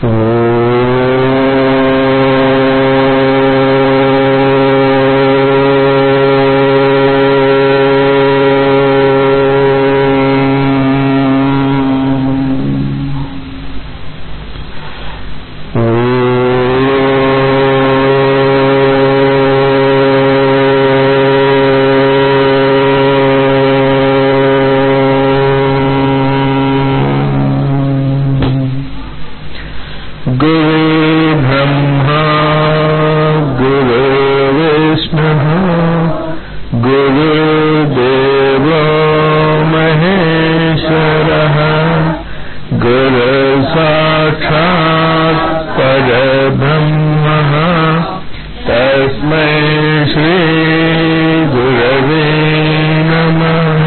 गुरुर्ब्रह्मा गुरुर्विष्णुः गुरुर्देवो महेश्वरः गुरुसाक्षात् परब्रह्मः तस्मै श्रीगुरवे नमः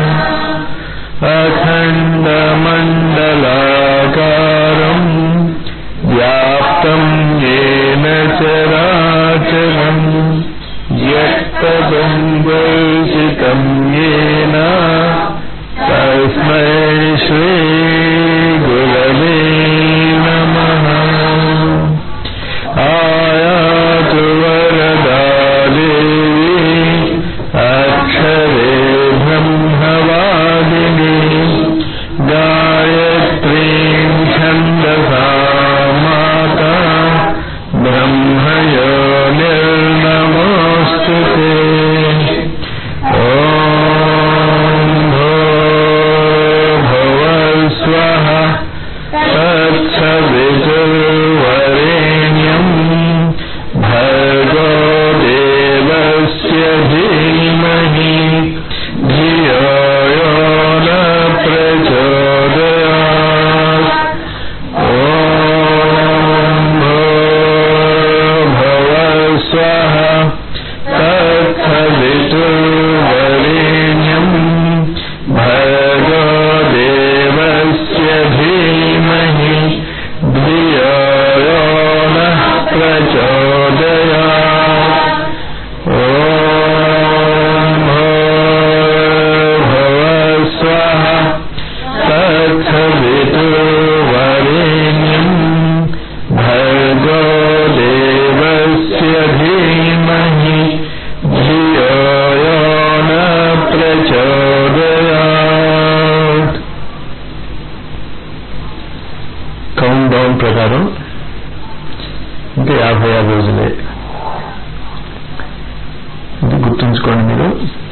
अखण्डमण्डलाकारम् व्याप्तं येन चराचरम् यत्तदम्बर्षितं येन तस्मै श्रीगुरवे नमः आयातु वरदा देवी अक्षरे ब्रह्मवादिनी गायत्रीं छन्दसा माता ब्रह्मयो निर्नमोऽस्तु ते ॐ भो भुवस्वः तत्सवितुर्वरेण्यम् भर्गो देवस्य धीमहि धियो यो न प्रचोदयात् ॐ भो भुवस्वः तत्सवितुर्वरेण्यम् भर्गो देवस्य धीमहि धियो यो नः प्रचोदयात् ॐ भो भुवस्वः तत्सवितुर्वरेण्यम् भर्गो देवस्य धीमहि धियो यो न ప్రచోదయాత్ కౌంట్ డౌన్ ప్రకారం ఇంకా యాభై ఆరు రోజులే ఇది గుర్తుంచుకోండి మీరు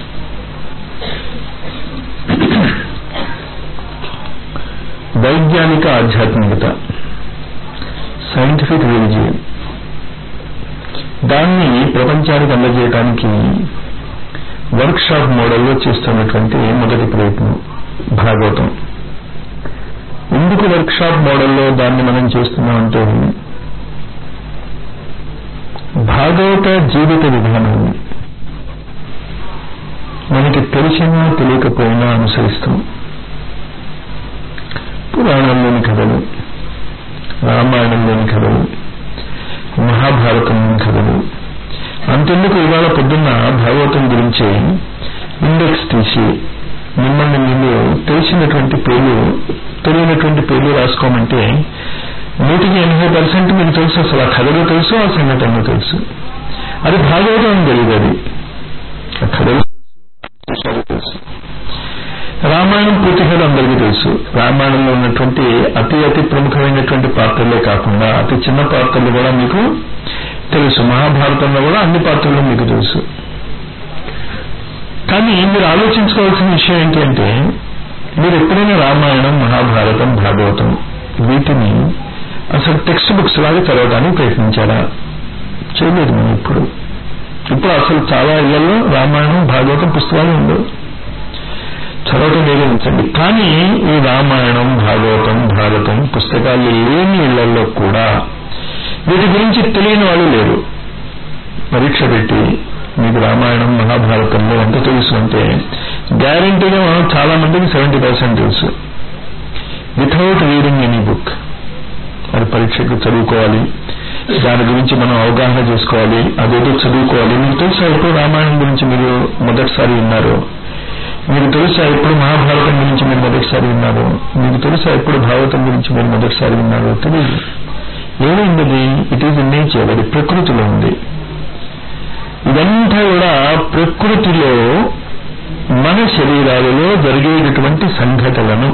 వైజ్ఞానిక ఆధ్యాత్మికత సైంటిఫిక్ రిలీజియన్ దాన్ని ప్రపంచానికి అందజేయడానికి వర్క్ షాప్ మోడల్లో చేస్తున్నటువంటి మొదటి ప్రయత్నం భాగవతం ఎందుకు వర్క్ షాప్ మోడల్లో దాన్ని మనం చేస్తున్నామంటే భాగవత జీవిత విధానాన్ని మనకి తెలిసినా తెలియకపోయినా అనుసరిస్తాం పురాణంలోని కథలు రామాయణంలోని కథలు మహాభారతంలోని కథలు అంతెందుకు ఇవాళ పొద్దున్న భాగవతం గురించి ఇండెక్స్ తీసి మిమ్మల్ని మీరు తెలిసినటువంటి పేర్లు తెలియనటువంటి పేర్లు రాసుకోమంటే నూటికి ఎనభై పర్సెంట్ మీకు తెలుసు అసలు ఆ కథలు తెలుసు ఆ సంఘటనలు తెలుసు అది భాగవతం అని తెలియదు అది ఆ కథలు తెలుసు రామాయణం పూర్తి కథ అందరికీ తెలుసు రామాయణంలో ఉన్నటువంటి అతి అతి ప్రముఖమైనటువంటి పాత్రలే కాకుండా అతి చిన్న పాత్రలు కూడా మీకు తెలుసు మహాభారతంలో కూడా అన్ని పాత్రలు మీకు తెలుసు కానీ మీరు ఆలోచించుకోవాల్సిన విషయం ఏంటి అంటే మీరు ఎప్పుడైనా రామాయణం మహాభారతం భాగవతం వీటిని అసలు టెక్స్ట్ బుక్స్ లాగా చదవడానికి ప్రయత్నించారా చేయలేదు మనం ఇప్పుడు ఇప్పుడు అసలు చాలా ఇళ్లలో రామాయణం భాగవతం పుస్తకాలు ఉండవు చదవటం వేరే ఉంచండి కానీ ఈ రామాయణం భాగవతం భారతం పుస్తకాలు లేని ఇళ్లలో కూడా వీటి గురించి తెలియని వాళ్ళు లేరు పరీక్ష పెట్టి మీకు రామాయణం మహాభారతంలో ఎంత తెలుసు అంటే గ్యారంటీగా చాలా మందికి సెవెంటీ పర్సెంట్ తెలుసు వితౌట్ రీడింగ్ ఎనీ బుక్ అది పరీక్షకు చదువుకోవాలి దాని గురించి మనం అవగాహన చేసుకోవాలి అదేదో చదువుకోవాలి మీకు తెలుసా ఎప్పుడు రామాయణం గురించి మీరు మొదటిసారి విన్నారు మీకు తెలుసా ఎప్పుడు మహాభారతం గురించి మీరు మొదటిసారి విన్నారు మీకు తెలుసా ఎప్పుడు భాగవతం గురించి మీరు మొదటిసారి విన్నారు తెలియదు ఏమైంది ఇట్ ఈజ్ ఇన్ నేచర్ అది ప్రకృతిలో ఉంది ఇదంతా కూడా ప్రకృతిలో మన శరీరాలలో జరిగేటటువంటి సంఘటనలను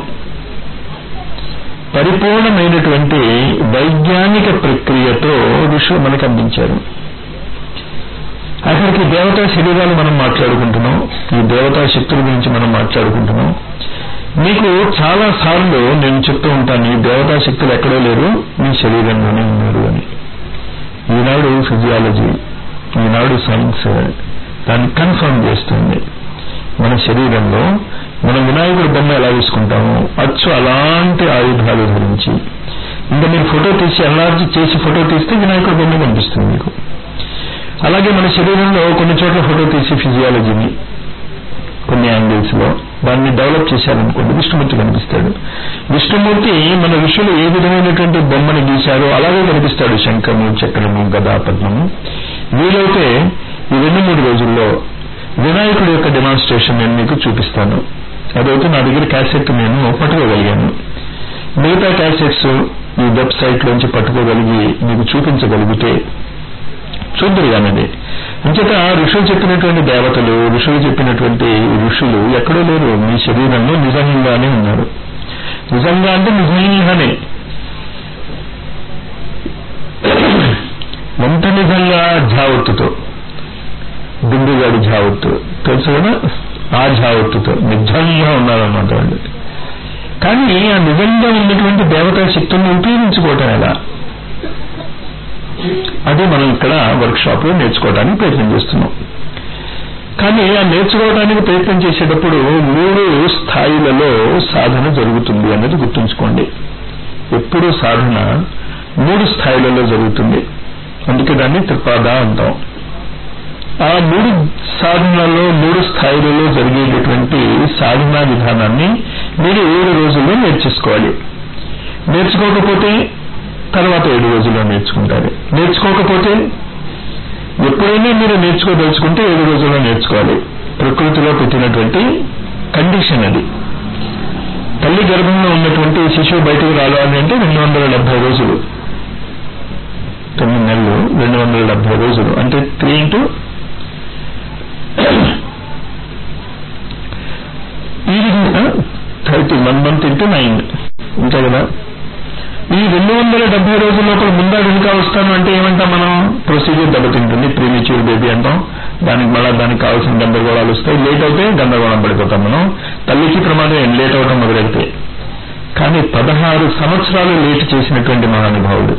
పరిపూర్ణమైనటువంటి వైజ్ఞానిక ప్రక్రియతో ఋషులు మనకు అందించారు అక్కడికి దేవతా శరీరాలు మనం మాట్లాడుకుంటున్నాం ఈ దేవతా శక్తుల గురించి మనం మాట్లాడుకుంటున్నాం మీకు చాలా సార్లు నేను చెప్తూ ఉంటాను ఈ దేవతా శక్తులు ఎక్కడో లేరు మీ శరీరంలోనే ఉన్నారు అని ఈనాడు ఫిజియాలజీ ఈనాడు సైన్స్ దాన్ని కన్ఫర్మ్ చేస్తుంది మన శరీరంలో మనం వినాయకుడి బొమ్మ ఎలా వేసుకుంటాము అచ్చు అలాంటి ఆయుధాలు ధరించి ఇంకా మీరు ఫోటో తీసి ఎన్లార్జ్ చేసి ఫోటో తీస్తే వినాయకుడి బొమ్మ కనిపిస్తుంది మీకు అలాగే మన శరీరంలో కొన్ని చోట్ల ఫోటో తీసి ఫిజియాలజీని కొన్ని యాంగిల్స్ లో దాన్ని డెవలప్ చేశారనుకోండి విష్ణుమూర్తి కనిపిస్తాడు విష్ణుమూర్తి మన ఋషులు ఏ విధమైనటువంటి బొమ్మని గీశారో అలాగే కనిపిస్తాడు శంఖము చక్రము గదా పద్మము వీలైతే ఈ రెండు మూడు రోజుల్లో వినాయకుడి యొక్క డెమాన్స్ట్రేషన్ నేను మీకు చూపిస్తాను అదైతే నా దగ్గర క్యాసెట్ నేను పట్టుకోగలిగాను మిగతా క్యాసెట్స్ ఈ వెబ్సైట్ లోంచి పట్టుకోగలిగి మీకు చూపించగలిగితే చూద్దరు కానండి అంచేత ఋషులు చెప్పినటువంటి దేవతలు ఋషులు చెప్పినటువంటి ఋషులు ఎక్కడో లేరు మీ శరీరంలో నిజంగానే ఉన్నారు నిజంగా అంటే నిజంగానే ఎంత నిజంగా ఝావత్తుతో బిందుగాడి ఝావత్తు తెలుసు కదా ఆ ఝావత్తుతో నిజంగా ఉన్నారన్నమాట వాళ్ళు కానీ ఆ నిజంగా ఉన్నటువంటి దేవతా శక్తుల్ని ఉపయోగించుకోవటం ఎలా అది మనం ఇక్కడ వర్క్ షాప్ లో నేర్చుకోవడానికి ప్రయత్నం చేస్తున్నాం కానీ ఆ నేర్చుకోవడానికి ప్రయత్నం చేసేటప్పుడు మూడు స్థాయిలలో సాధన జరుగుతుంది అనేది గుర్తుంచుకోండి ఎప్పుడూ సాధన మూడు స్థాయిలలో జరుగుతుంది అందుకే దాన్ని త్రిపాద అంటాం ఆ మూడు సాధనలలో మూడు స్థాయిలలో జరిగేటటువంటి సాధనా విధానాన్ని మీరు ఏడు రోజుల్లో నేర్చేసుకోవాలి నేర్చుకోకపోతే తర్వాత ఏడు రోజుల్లో నేర్చుకుంటారు నేర్చుకోకపోతే ఎప్పుడైనా మీరు నేర్చుకోదలుచుకుంటే ఏడు రోజుల్లో నేర్చుకోవాలి ప్రకృతిలో పెట్టినటువంటి కండిషన్ అది తల్లి గర్భంలో ఉన్నటువంటి శిశువు బయటకు రావాలి అంటే రెండు వందల డెబ్బై రోజులు తొమ్మిది నెలలు రెండు వందల డెబ్బై రోజులు అంటే త్రీ ఇంటూ ఈ విధంగా thirty one month into nine ఇంకా కదా ఈ రెండు వందల డెబ్బై రోజుల లోపల ముందా వెనుక వస్తాను అంటే ఏమంటాం మనం ప్రొసీజర్ దెబ్బతింటుంది ప్రీమిచ్యూర్ బేబీ అంటాం దానికి మళ్ళా దానికి కావాల్సిన గందరగోళాలు వస్తాయి లేట్ అవుతే గందరగోళం పడిపోతాం మనం తల్లికి ప్రమాదం లేట్ అవడం మొదలెడితే కానీ పదహారు సంవత్సరాలు లేట్ చేసినటువంటి మహానుభావుడు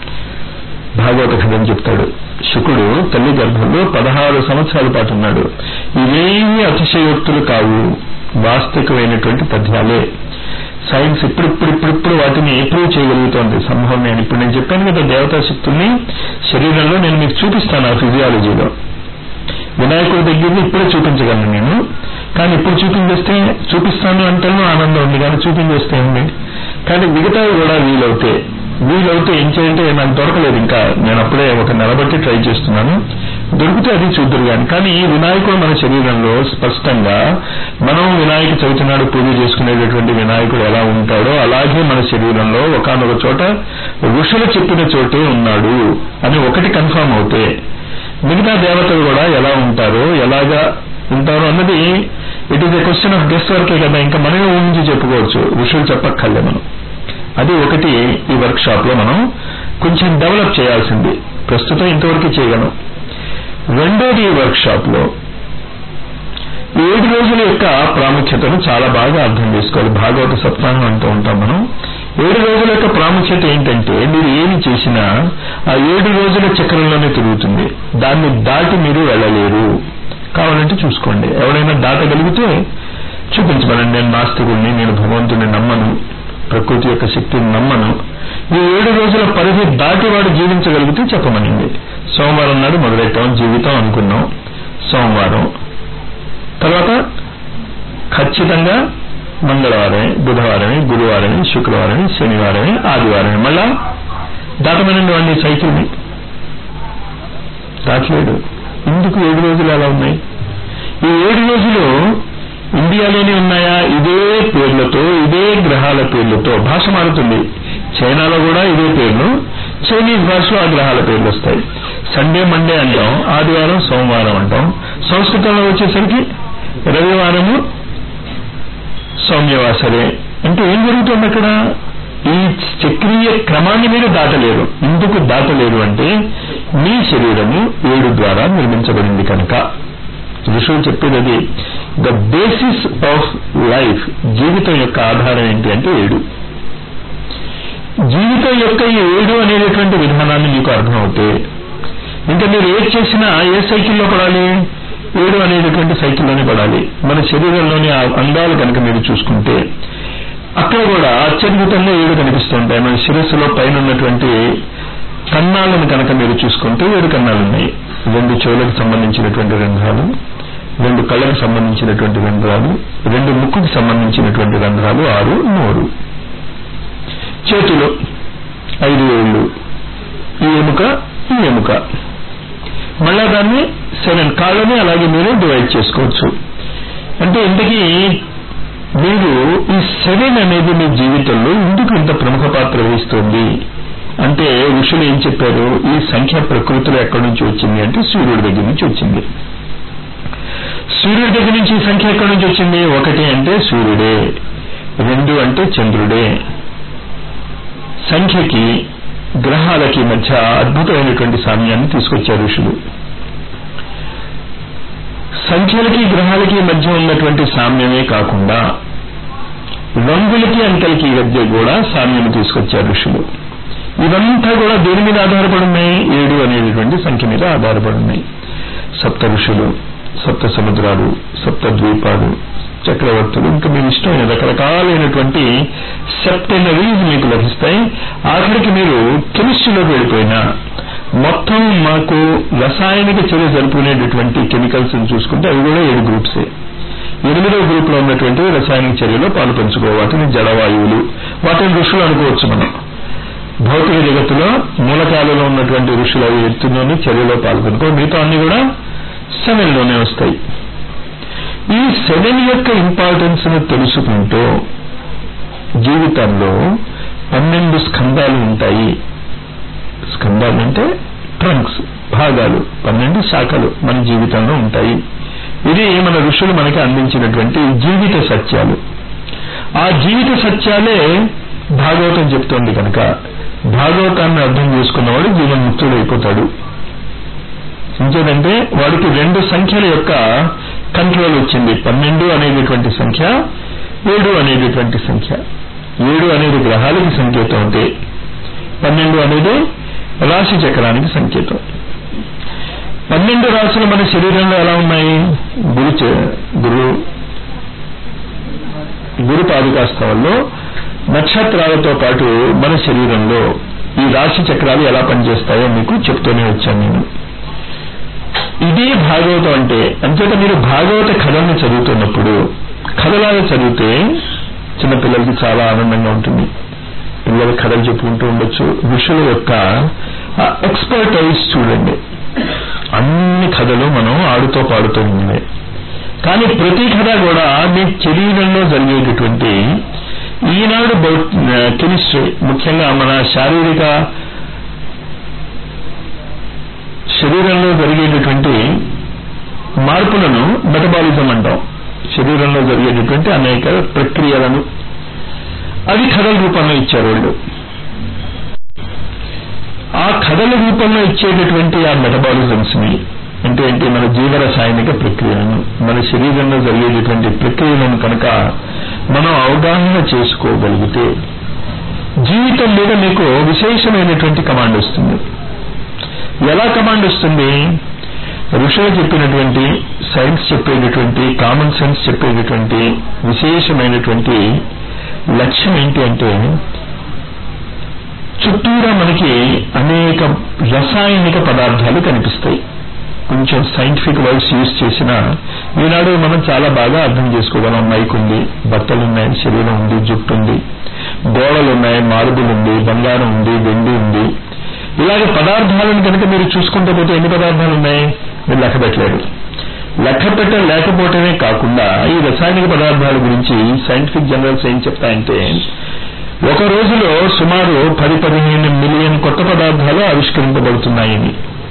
భాగవత కథని చెప్తాడు శుకుడు తల్లి గర్భంలో పదహారు సంవత్సరాల పాటు ఉన్నాడు ఇవేమీ అతిశయోక్తులు కావు వాస్తవికమైనటువంటి పద్యాలే సైన్స్ ఇప్పుడిప్పుడిప్పుడిప్పుడు వాటిని ప్రూవ్ చేయగలుగుతోంది సంభవం నేను ఇప్పుడు నేను చెప్పాను కదా దేవతా శక్తుల్ని శరీరంలో నేను మీకు చూపిస్తాను ఆ ఫిజియాలజీలో వినాయకుడి దగ్గరని ఇప్పుడే చూపించగలను నేను కానీ ఇప్పుడు చూపించేస్తే చూపిస్తాను అంటేనూ ఆనందం ఉంది కానీ చూపించేస్తే ఉంది కానీ మిగతావి కూడా వీలవుతే వీలవుతే ఏం చేయంటే నాకు దొరకలేదు ఇంకా నేను అప్పుడే ఒక నెలబట్టి ట్రై చేస్తున్నాను దొరికితే అది చూద్దరు కానీ కానీ ఈ వినాయకుడు మన శరీరంలో స్పష్టంగా మనం వినాయక చవితి నాడు పూజ చేసుకునేటటువంటి వినాయకుడు ఎలా ఉంటాడో అలాగే మన శరీరంలో ఒకనొక చోట ఋషులు చెప్పిన చోటే ఉన్నాడు అని ఒకటి కన్ఫర్మ్ అవుతే మిగతా దేవతలు కూడా ఎలా ఉంటారో ఎలాగా ఉంటారో అన్నది it is a question of guess వర్కే కదా ఇంకా మనమే ఊహించి చెప్పుకోవచ్చు ఋషులు చెప్పక్కర్లే మనం అది ఒకటి ఈ వర్క్ షాప్ లో మనం కొంచెం డెవలప్ చేయాల్సింది ప్రస్తుతం ఇంతవరకు చేయగలం రెండోది ఈ వర్క్ షాప్ లో ఏడు రోజుల యొక్క ప్రాముఖ్యతను చాలా బాగా అర్థం చేసుకోవాలి భాగవత సప్తాహం అంటూ ఉంటాం మనం ఏడు రోజుల యొక్క ప్రాముఖ్యత ఏంటంటే మీరు ఏమి చేసినా ఆ ఏడు రోజుల చక్రంలోనే తిరుగుతుంది దాన్ని దాటి మీరు వెళ్ళలేరు కావాలంటే చూసుకోండి ఎవరైనా దాటగలిగితే చూపించమనండి నేను నాస్తికుడిని నేను భగవంతుడిని నమ్మను ప్రకృతి యొక్క శక్తిని నమ్మను ఈ ఏడు రోజుల పరిధి దాటి వాడు జీవించగలిగితే చెప్పమనింది సోమవారం నాడు మొదలెట్టాం జీవితం అనుకున్నాం సోమవారం తర్వాత ఖచ్చితంగా మంగళవారమే బుధవారమే గురువారమే శుక్రవారమే శనివారమే ఆదివారమే మళ్ళా దాటమనండి వాడిని సైకిల్ని దాటలేడు ఎందుకు ఏడు రోజులు అలా ఉన్నాయి ఈ ఏడు రోజులు ఇండియాలోనే ఉన్నాయా ఇదే పేర్లతో ఇదే గ్రహాల పేర్లతో భాష మారుతుంది చైనాలో కూడా ఇదే పేర్లు చైనీస్ భాషలో ఆ గ్రహాల పేర్లు వస్తాయి సండే మండే అంటాం ఆదివారం సోమవారం అంటాం సంస్కృతంలో వచ్చేసరికి రవివారము సౌమ్యవాసరే అంటే ఏం జరుగుతుంది అక్కడ ఈ చక్రీయ క్రమాన్ని మీరు దాటలేరు ఎందుకు దాటలేరు అంటే మీ శరీరము ఏడు ద్వారా నిర్మించబడింది కనుక ఋషులు చెప్పేది అది ద బేసిస్ ఆఫ్ లైఫ్ జీవితం యొక్క ఆధారం ఏంటి అంటే ఏడు జీవితం యొక్క ఈ ఏడు అనేటటువంటి విధానాన్ని మీకు అర్థమవుతే ఇంకా మీరు ఏది చేసినా ఏ సైకిల్లో పడాలి ఏడు అనేటటువంటి సైకిల్లోనే పడాలి మన శరీరంలోని ఆ అంగాలు కనుక మీరు చూసుకుంటే అక్కడ కూడా అత్యద్భుతంగా ఏడు కనిపిస్తుంటాయి మన శిరస్సులో పైన ఉన్నటువంటి కన్నాలను కనుక మీరు చూసుకుంటే ఏడు కన్నాలు ఉన్నాయి రెండు చెవులకు సంబంధించినటువంటి రంధ్రాలు రెండు కళ్ళకు సంబంధించినటువంటి రంధ్రాలు రెండు ముక్కుకి సంబంధించినటువంటి రంధ్రాలు ఆరు నోరు చేతులు ఐదు ఏళ్ళు ఈ ఎముక ఈ ఎముక మళ్ళా దాన్ని సెవెన్ కాళ్ళని అలాగే మీరు డివైడ్ చేసుకోవచ్చు అంటే ఇంతకీ మీరు ఈ సెవెన్ అనేది మీ జీవితంలో ఎందుకు ఇంత ప్రముఖ పాత్ర వహిస్తుంది అంటే ఋషులు ఏం చెప్పారు ఈ సంఖ్య ప్రకృతిలో ఎక్కడి నుంచి వచ్చింది అంటే సూర్యుడి దగ్గర నుంచి వచ్చింది సూర్యుడి దగ్గర నుంచి ఈ సంఖ్య ఎక్కడి నుంచి వచ్చింది ఒకటి అంటే సూర్యుడే రెండు అంటే చంద్రుడే సంఖ్యకి గ్రహాలకి మధ్య అద్భుతమైనటువంటి సామ్యాన్ని తీసుకొచ్చారు ఋషులు సంఖ్యలకి గ్రహాలకి మధ్య ఉన్నటువంటి సామ్యమే కాకుండా రంగులకి అంకెలకి మధ్య కూడా సామ్యం తీసుకొచ్చారు ఋషులు ఇవంతా కూడా దేని మీద ఆధారపడి ఉన్నాయి ఏడు అనేటటువంటి సంఖ్య మీద ఆధారపడి ఉన్నాయి సప్త ఋషులు సప్త సముద్రాలు సప్త ద్వీపాలు చక్రవర్తులు ఇంకా మీరు ఇష్టమైన రకరకాలైనటువంటి సెప్టెనరీస్ మీకు లభిస్తాయి ఆఖరికి మీరు కెమిస్ట్రీలోకి వెళ్ళిపోయినా మొత్తం మాకు రసాయనిక చర్య జరుపుకునేటటువంటి కెమికల్స్ చూసుకుంటే అవి కూడా ఏడు గ్రూప్సే ఎనిమిదో గ్రూప్ లో ఉన్నటువంటి రసాయనిక చర్యలో పాలు పంచుకో వాటిని జడవాయువులు వాటిని ఋషులు అనుకోవచ్చు మనం భౌతిక జగత్తులో మూలకాలలో ఉన్నటువంటి ఋషులు అవి ఎత్తులోని చర్యలో పాల్గొనుకో మిగతా అన్ని కూడా సెవెన్ లోనే వస్తాయి ఈ సెవెన్ యొక్క ఇంపార్టెన్స్ ను తెలుసుకుంటూ జీవితంలో పన్నెండు స్కందాలు ఉంటాయి స్కందాలు అంటే ట్రంక్స్ భాగాలు పన్నెండు శాఖలు మన జీవితంలో ఉంటాయి ఇది మన ఋషులు మనకి అందించినటువంటి జీవిత సత్యాలు ఆ జీవిత సత్యాలే భాగవతం చెప్తోంది కనుక భాగవతాన్ని అర్థం చేసుకున్నవాడు జీవన్ముక్తుడు అయిపోతాడు ఇంకేదంటే వాడికి రెండు సంఖ్యల యొక్క కంట్రోల్ వచ్చింది పన్నెండు అనేటటువంటి సంఖ్య ఏడు అనేటటువంటి సంఖ్య ఏడు అనేది గ్రహాలకి సంకేతం అంటే పన్నెండు అనేది రాశి చక్రానికి సంకేతం పన్నెండు రాశులు మన శరీరంలో ఎలా ఉన్నాయి గురు గురు గురు పాదుకాస్తవంలో నక్షత్రాలతో పాటు మన శరీరంలో ఈ రాశి చక్రాలు ఎలా పనిచేస్తాయో మీకు చెప్తూనే వచ్చాను నేను ఇదే భాగవతం అంటే అంచేత మీరు భాగవత కథల్ని చదువుతున్నప్పుడు కథలాగా చదివితే చిన్నపిల్లలకి చాలా ఆనందంగా ఉంటుంది పిల్లలు కథలు చెప్పుకుంటూ ఉండొచ్చు ఋషుల యొక్క ఎక్స్పర్టైజ్ చూడండి అన్ని కథలు మనం ఆడుతూ పాడుతూ ఉన్నాయి కానీ ప్రతి కథ కూడా మీ శరీరంలో జరిగేటటువంటి ఈనాడు కెమిస్ట్రీ ముఖ్యంగా మన శారీరక శరీరంలో జరిగేటటువంటి మార్పులను మెటబాలిజం అంటాం శరీరంలో జరిగేటటువంటి అనేక ప్రక్రియలను అవి కథల రూపంలో ఇచ్చారు వాళ్ళు ఆ కథల రూపంలో ఇచ్చేటటువంటి ఆ మెటబాలిజమ్స్ ని అంటే ఏంటి మన జీవరసాయనిక ప్రక్రియలను మన శరీరంలో జరిగేటటువంటి ప్రక్రియలను కనుక మనం అవగాహన చేసుకోగలిగితే జీవితం మీద మీకు విశేషమైనటువంటి కమాండ్ వస్తుంది ఎలా కమాండ్ వస్తుంది ఋషులు చెప్పినటువంటి సైన్స్ చెప్పేటటువంటి కామన్ సెన్స్ చెప్పేటటువంటి విశేషమైనటువంటి లక్ష్యం ఏంటి అంటే చుట్టూరా మనకి అనేక రసాయనిక పదార్థాలు కనిపిస్తాయి కొంచెం సైంటిఫిక్ వర్డ్స్ యూజ్ చేసినా ఈనాడు మనం చాలా బాగా అర్థం చేసుకోగలం మైక్ ఉంది బట్టలు ఉన్నాయి శరీరం ఉంది జుట్టు ఉంది గోడలు ఉన్నాయి మార్బుల్ ఉంది బంగారం ఉంది వెండి ఉంది ఇలాగ పదార్థాలను కనుక మీరు చూసుకుంటూ పోతే ఎన్ని పదార్థాలు ఉన్నాయి మీరు లెక్క పెట్టలేరు లెక్క పెట్ట లేకపోవటమే కాకుండా ఈ రసాయనిక పదార్థాల గురించి సైంటిఫిక్ జనరల్స్ ఏం చెప్తాయంటే ఒక రోజులో సుమారు పది పదిహేను మిలియన్ కొత్త కొత్త పదార్థాలు ఆవిష్కరింపబడుతున్నాయని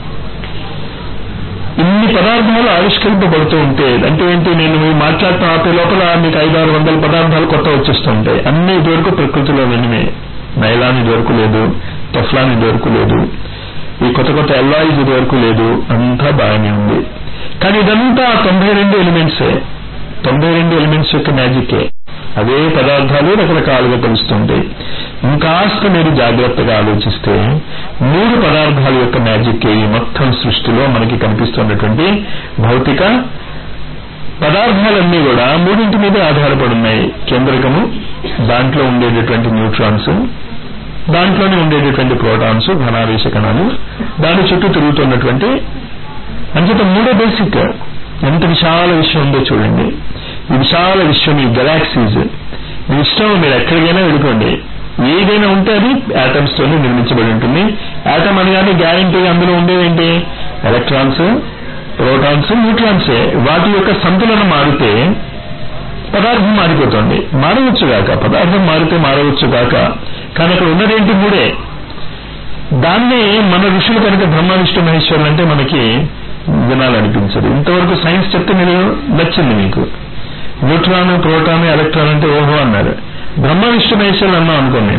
ఇన్ని పదార్థాలు ఆవిష్కరింపబడుతూ ఉంటే అంటే ఏంటి నేను మీరు మాట్లాడటం ఆపే లోపల మీకు ఐదు ఆరు వందల పదార్థాలు కొత్త వచ్చేస్తుంటాయి అన్ని ఇదివరకు ప్రకృతిలో వెళ్ళినవే నైలాన్ ఇదివరకు లేదు టెఫ్లాన్ ఇదివరకు లేదు ఈ కొత్త కొత్త ఎల్లాయిస్ ఇదివరకు లేదు అంతా బాగానే ఉంది కానీ ఇదంతా తొంభై రెండు ఎలిమెంట్సే తొంభై రెండు ఎలిమెంట్స్ యొక్క మ్యాజికే అవే పదార్థాలు రకరకాలుగా తెలుస్తుంటాయి ఇంకాస్త మీరు జాగ్రత్తగా ఆలోచిస్తే మూడు పదార్థాల యొక్క మ్యాజిక్ ఈ మొత్తం సృష్టిలో మనకి కనిపిస్తున్నటువంటి భౌతిక పదార్థాలన్నీ కూడా మూడింటి మీద ఆధారపడి ఉన్నాయి కేంద్రకము దాంట్లో ఉండేటటువంటి న్యూట్రాన్స్ దాంట్లోనే ఉండేటటువంటి ప్రోటాన్స్ ఘనావేశ కణాలు దాని చుట్టూ తిరుగుతున్నటువంటి అంచేత మూడో బేసిక్ ఎంత విశాల విషయం ఉందో చూడండి ఈ విశాల విశ్వం ఈ గెలాక్సీస్ మీ ఇష్టం మీరు ఎక్కడికైనా వెళ్ళిపోండి ఏదైనా ఉంటే అది యాటమ్స్ తోనే నిర్మించబడి ఉంటుంది యాటమ్ అనగానే గ్యారంటీగా అందులో ఉండేదేంటి ఎలక్ట్రాన్స్ ప్రోటాన్స్ న్యూట్రాన్సే వాటి యొక్క సంతులనం మారితే పదార్థం మారిపోతుంది మారవచ్చు గాక పదార్థం మారితే మారవచ్చు గాక కానీ అక్కడ ఉన్నదేంటి మూడే దాన్ని మన ఋషులు కనుక బ్రహ్మ విష్ణు మహేశ్వరులు అంటే మనకి వినాలనిపించదు ఇంతవరకు సైన్స్ చెప్తే మీరు నచ్చింది మీకు న్యూట్రాన్ ప్రోటాన్ ఎలక్ట్రాన్ అంటే ఓహో అన్నారు బ్రహ్మ విష్ణు మహేశ్వరులు అన్నాం అనుకోండి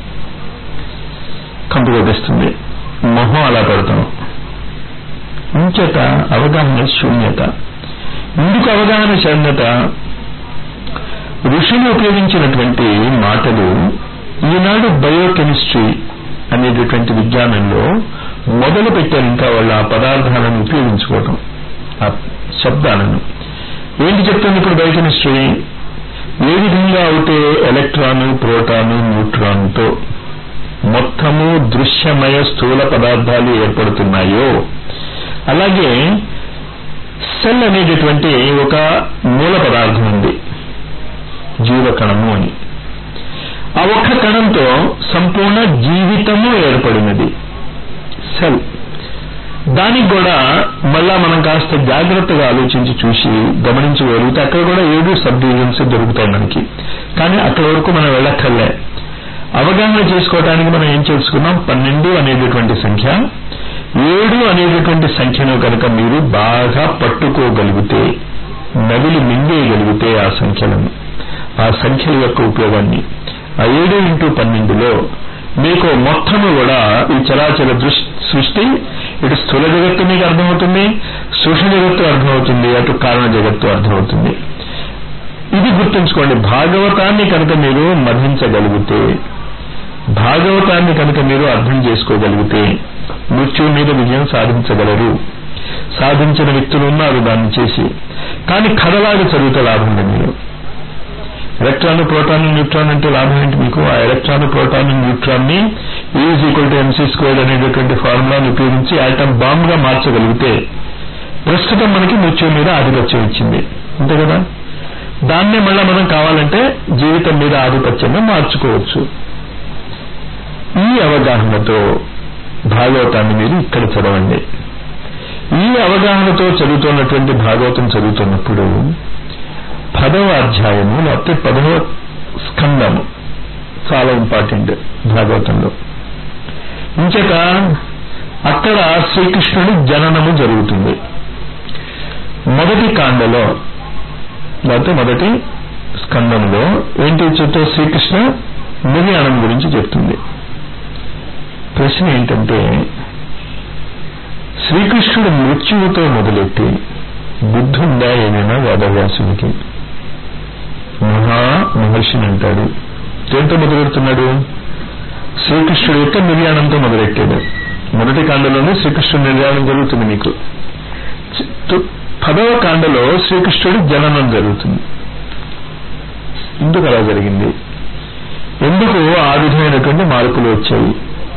కంపు కొట్టేస్తుంది మొహం అలా పెడతాం ఇంచేత అవగాహన శూన్యత ఎందుకు అవగాహన శూన్యత ఋషులు ఉపయోగించినటువంటి మాటలు ఈనాడు బయోకెమిస్ట్రీ అనేటటువంటి విజ్ఞానంలో మొదలు పెట్టారు ఇంకా వాళ్ళు ఆ పదార్థాలను ఉపయోగించుకోవటం ఆ శబ్దాలను ఏంటి చెప్తుంది ఇప్పుడు బయోకెమిస్ట్రీ ఏ విధంగా అయితే ఎలక్ట్రాను ప్రోటాను న్యూట్రాన్తో మొత్తము దృశ్యమయ స్థూల పదార్థాలు ఏర్పడుతున్నాయో అలాగే సెల్ అనేటటువంటి ఒక మూల పదార్థం ఉంది జీవకణము అని ఆ ఒక్క కణంతో సంపూర్ణ జీవితము ఏర్పడినది సెల్ దానికి కూడా మళ్ళా మనం కాస్త జాగ్రత్తగా ఆలోచించి చూసి గమనించగలిగితే అక్కడ కూడా ఏడు సబ్ డివిజన్స్ దొరుకుతాయి మనకి కానీ అక్కడ వరకు మనం వెళ్ళక్కర్లే అవగాహన చేసుకోవడానికి మనం ఏం చేసుకున్నాం పన్నెండు అనేటటువంటి సంఖ్య ఏడు అనేటటువంటి సంఖ్యను కనుక మీరు బాగా పట్టుకోగలిగితే నవిలి మింగేయగలిగితే ఆ సంఖ్యలను ఆ సంఖ్యల యొక్క ఉపయోగాన్ని ఆ ఏడు ఇంటూ పన్నెండులో మీకు మొత్తము కూడా ఈ చరాచర సృష్టి ఇటు స్థూల జగత్తు మీకు అర్థమవుతుంది సూక్ష్మ జగత్తు అర్థమవుతుంది అటు కారణ జగత్తు అర్థమవుతుంది ఇది గుర్తుంచుకోండి భాగవతాన్ని కనుక మీరు మధించగలిగితే భాగవతాన్ని కనుక మీరు అర్థం చేసుకోగలిగితే మృత్యువు మీద విజయం సాధించగలరు సాధించిన వ్యక్తులు ఉన్నారు దాన్ని చేసి కానీ కథలాగా చదివితే లాభం లేదు మీరు ఎలక్ట్రాన్ ప్రోటాన్ న్యూట్రాన్ అంటే లాభం ఏంటి మీకు ఆ ఎలక్ట్రాన్ ప్రోటాన్ న్యూట్రాన్ ని is equal to MC squared అనేటటువంటి ఫార్ములాను ఉపయోగించి ఆటమ్ బాంబ్ గా మార్చగలిగితే ప్రస్తుతం మనకి మృత్యువు మీద ఆధిపత్యం ఇచ్చింది అంతే కదా దాన్నే మళ్ళా మనం కావాలంటే జీవితం మీద ఆధిపత్యంగా మార్చుకోవచ్చు ఈ అవగాహనతో భాగవతాన్ని మీరు ఇక్కడ చదవండి ఈ అవగాహనతో చదువుతున్నటువంటి భాగవతం చదువుతున్నప్పుడు పదవ అధ్యాయము లేకపోతే పదవ స్కందము చాలా ఇంపార్టెంట్ భాగవతంలో ఇంచేత అక్కడ శ్రీకృష్ణుడి జననము జరుగుతుంది మొదటి కాండలో లేకపోతే మొదటి స్కందంలో ఏంటి చెప్తే శ్రీకృష్ణ నిర్యాణం గురించి చెప్తుంది ప్రశ్న ఏంటంటే శ్రీకృష్ణుడు మృత్యువుతో మొదలెట్టి బుద్ధుందా ఏమైనా వేదవ్యాసునికి మహా మహర్షిని అంటాడు దేంతో మొదలెడుతున్నాడు శ్రీకృష్ణుడు యొక్క నిర్యాణంతో మొదలెట్టాడు మొదటి కాండలోనే శ్రీకృష్ణుడు నిర్యాణం జరుగుతుంది మీకు పదవ కాండలో శ్రీకృష్ణుడి జననం జరుగుతుంది ఎందుకు అలా జరిగింది ఎందుకు ఆ విధమైనటువంటి మార్పులు వచ్చాయి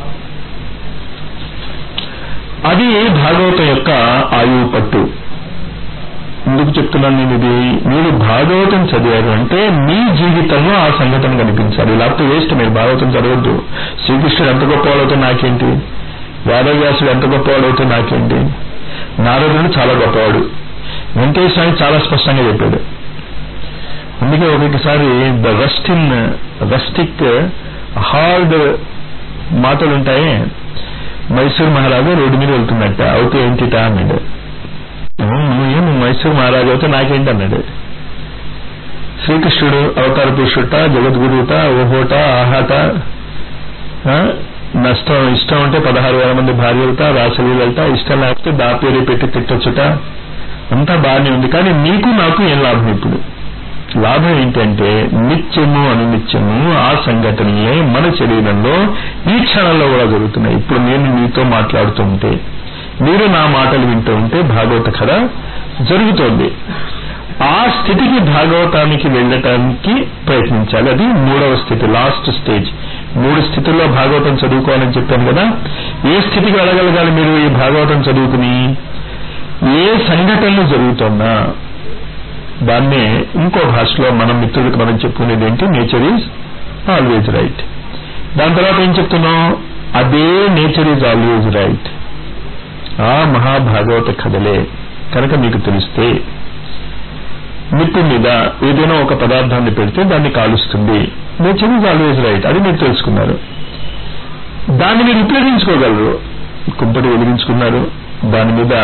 అది భాగవతం యొక్క ఆయువు పట్టు ఎందుకు చెప్తున్నాను నేను ఇది మీరు భాగవతం చదివారు అంటే మీ జీవితంలో ఆ సంఘటన కనిపించాలి లేకపోతే వేస్ట్ మీరు భాగవతం చదవద్దు శ్రీకృష్ణుడు ఎంత గొప్పవాడవుతో నాకేంటి వేదవ్యాసుడు ఎంత గొప్పవాడవుతో నాకేంటి నారదుడు చాలా గొప్పవాడు వెంకటేశ్వరానికి చాలా స్పష్టంగా చెప్పాడు అందుకే ఒక్కొక్కసారి the rust in rustic hard మాటలు ఉంటాయి మైసూర్ మహారాజు రోడ్డు మీద వెళ్తున్నట్ట అవుతే ఏంటిటా అన్నాడు నువ్వు ఏం మైసూర్ మహారాజు అవుతే నాకేంటి అన్నాడు శ్రీకృష్ణుడు అవతార పురుషుట జగద్గురుట ఓహోట ఆహాట ఆ, నష్టం ఇష్టం అంటే పదహారు వేల మంది భార్యలట రాసలీలట ఇష్టం లేకపోతే దా పేరు పెట్టి తిట్టొచ్చుట అంతా బాగానే ఉంది కానీ నీకు నాకు ఏం లాభం ఇప్పుడు లాభం ఏంటంటే నిత్యము అనునిత్యము ఆ సంఘటనలే మన శరీరంలో ఈ క్షణంలో కూడా జరుగుతున్నాయి ఇప్పుడు నేను మీతో మాట్లాడుతూ ఉంటే మీరు నా మాటలు వింటూ ఉంటే భాగవత కథ జరుగుతోంది ఆ స్థితికి భాగవతానికి వెళ్ళటానికి ప్రయత్నించాలి అది మూడవ స్థితి లాస్ట్ స్టేజ్ మూడు స్థితుల్లో భాగవతం చదువుకోవాలని చెప్పాను కదా ఏ స్థితికి వెళ్ళగలగాలి మీరు ఈ భాగవతం చదువుకుని ఏ సంఘటనలు జరుగుతున్నా దాన్నే ఇంకో భాషలో మనం మిత్రులకు మనం చెప్పుకునేది ఏంటి నేచర్ ఈజ్ ఆల్వేజ్ రైట్ దాని తర్వాత ఏం చెప్తున్నాం అదే నేచర్ ఈజ్ ఆల్వేజ్ రైట్ ఆ మహాభాగవత కథలే కనుక మీకు తెలిస్తే నిప్పు మీద ఏదైనా ఒక పదార్థాన్ని పెడితే దాన్ని కాలుస్తుంది నేచర్ ఈజ్ ఆల్వేజ్ రైట్ అది మీరు తెలుసుకున్నారు దాన్ని మీరు ఉపయోగించుకోగలరు కుంపటి వెలిగించుకున్నారు దాని మీద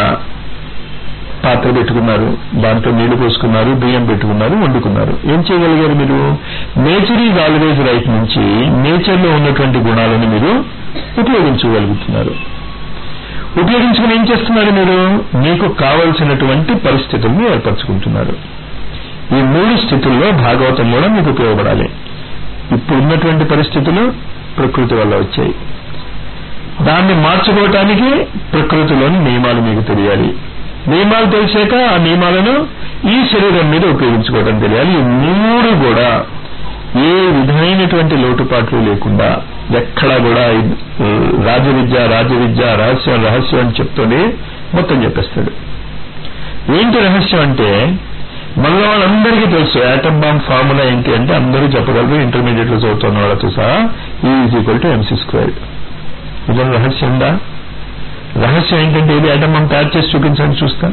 పాత్ర పెట్టుకున్నారు దాంట్లో నీళ్లు పోసుకున్నారు బియ్యం పెట్టుకున్నారు వండుకున్నారు ఏం చేయగలిగారు మీరు నేచర్ ఈజ్ ఆల్వేజ్ రైట్ నుంచి నేచర్ లో ఉన్నటువంటి గుణాలను మీరు ఉపయోగించగలుగుతున్నారు ఉపయోగించుకుని ఏం చేస్తున్నారు మీరు మీకు కావలసినటువంటి పరిస్థితుల్ని ఏర్పరచుకుంటున్నారు ఈ మూడు స్థితుల్లో భాగవతం కూడా మీకు ఉపయోగపడాలి ఇప్పుడు ఉన్నటువంటి పరిస్థితులు ప్రకృతి వల్ల వచ్చాయి దాన్ని మార్చుకోవటానికి ప్రకృతిలోని నియమాలు మీకు తెలియాలి నియమాలు తెలిసాక ఆ నియమాలను ఈ శరీరం మీద ఉపయోగించుకోవడం తెలియాలి ఈ మూడు కూడా ఏ విధమైనటువంటి లోటుపాట్లు లేకుండా ఎక్కడా కూడా ఈ, ఆ, రాజవిద్య రాజవిద్య రహస్యం రహస్యం అని చెప్తూనే మొత్తం చెప్పేస్తాడు ఏంటి రహస్యం అంటే మనలో వాళ్ళందరికీ తెలుసు యాటమ్ బాంబ్ ఫార్ములా ఏంటి అంటే అందరూ చెప్పగలరు ఇంటర్మీడియట్ లో చదువుతున్న వాళ్ళతో సహా ఈ is equal to MC square ఇదని రహస్యం ఉందా రహస్యం ఏంటంటే ఏది ఐటమ్ మనం తయారు చేసి చూపించండి చూస్తా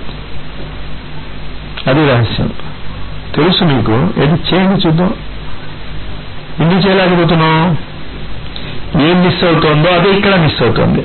అది రహస్యం తెలుసు మీకు ఏది చేయండి చూద్దాం ఎందుకు చేయలేకపోతున్నాం ఏం మిస్ అవుతోందో అదే ఇక్కడ మిస్ అవుతోంది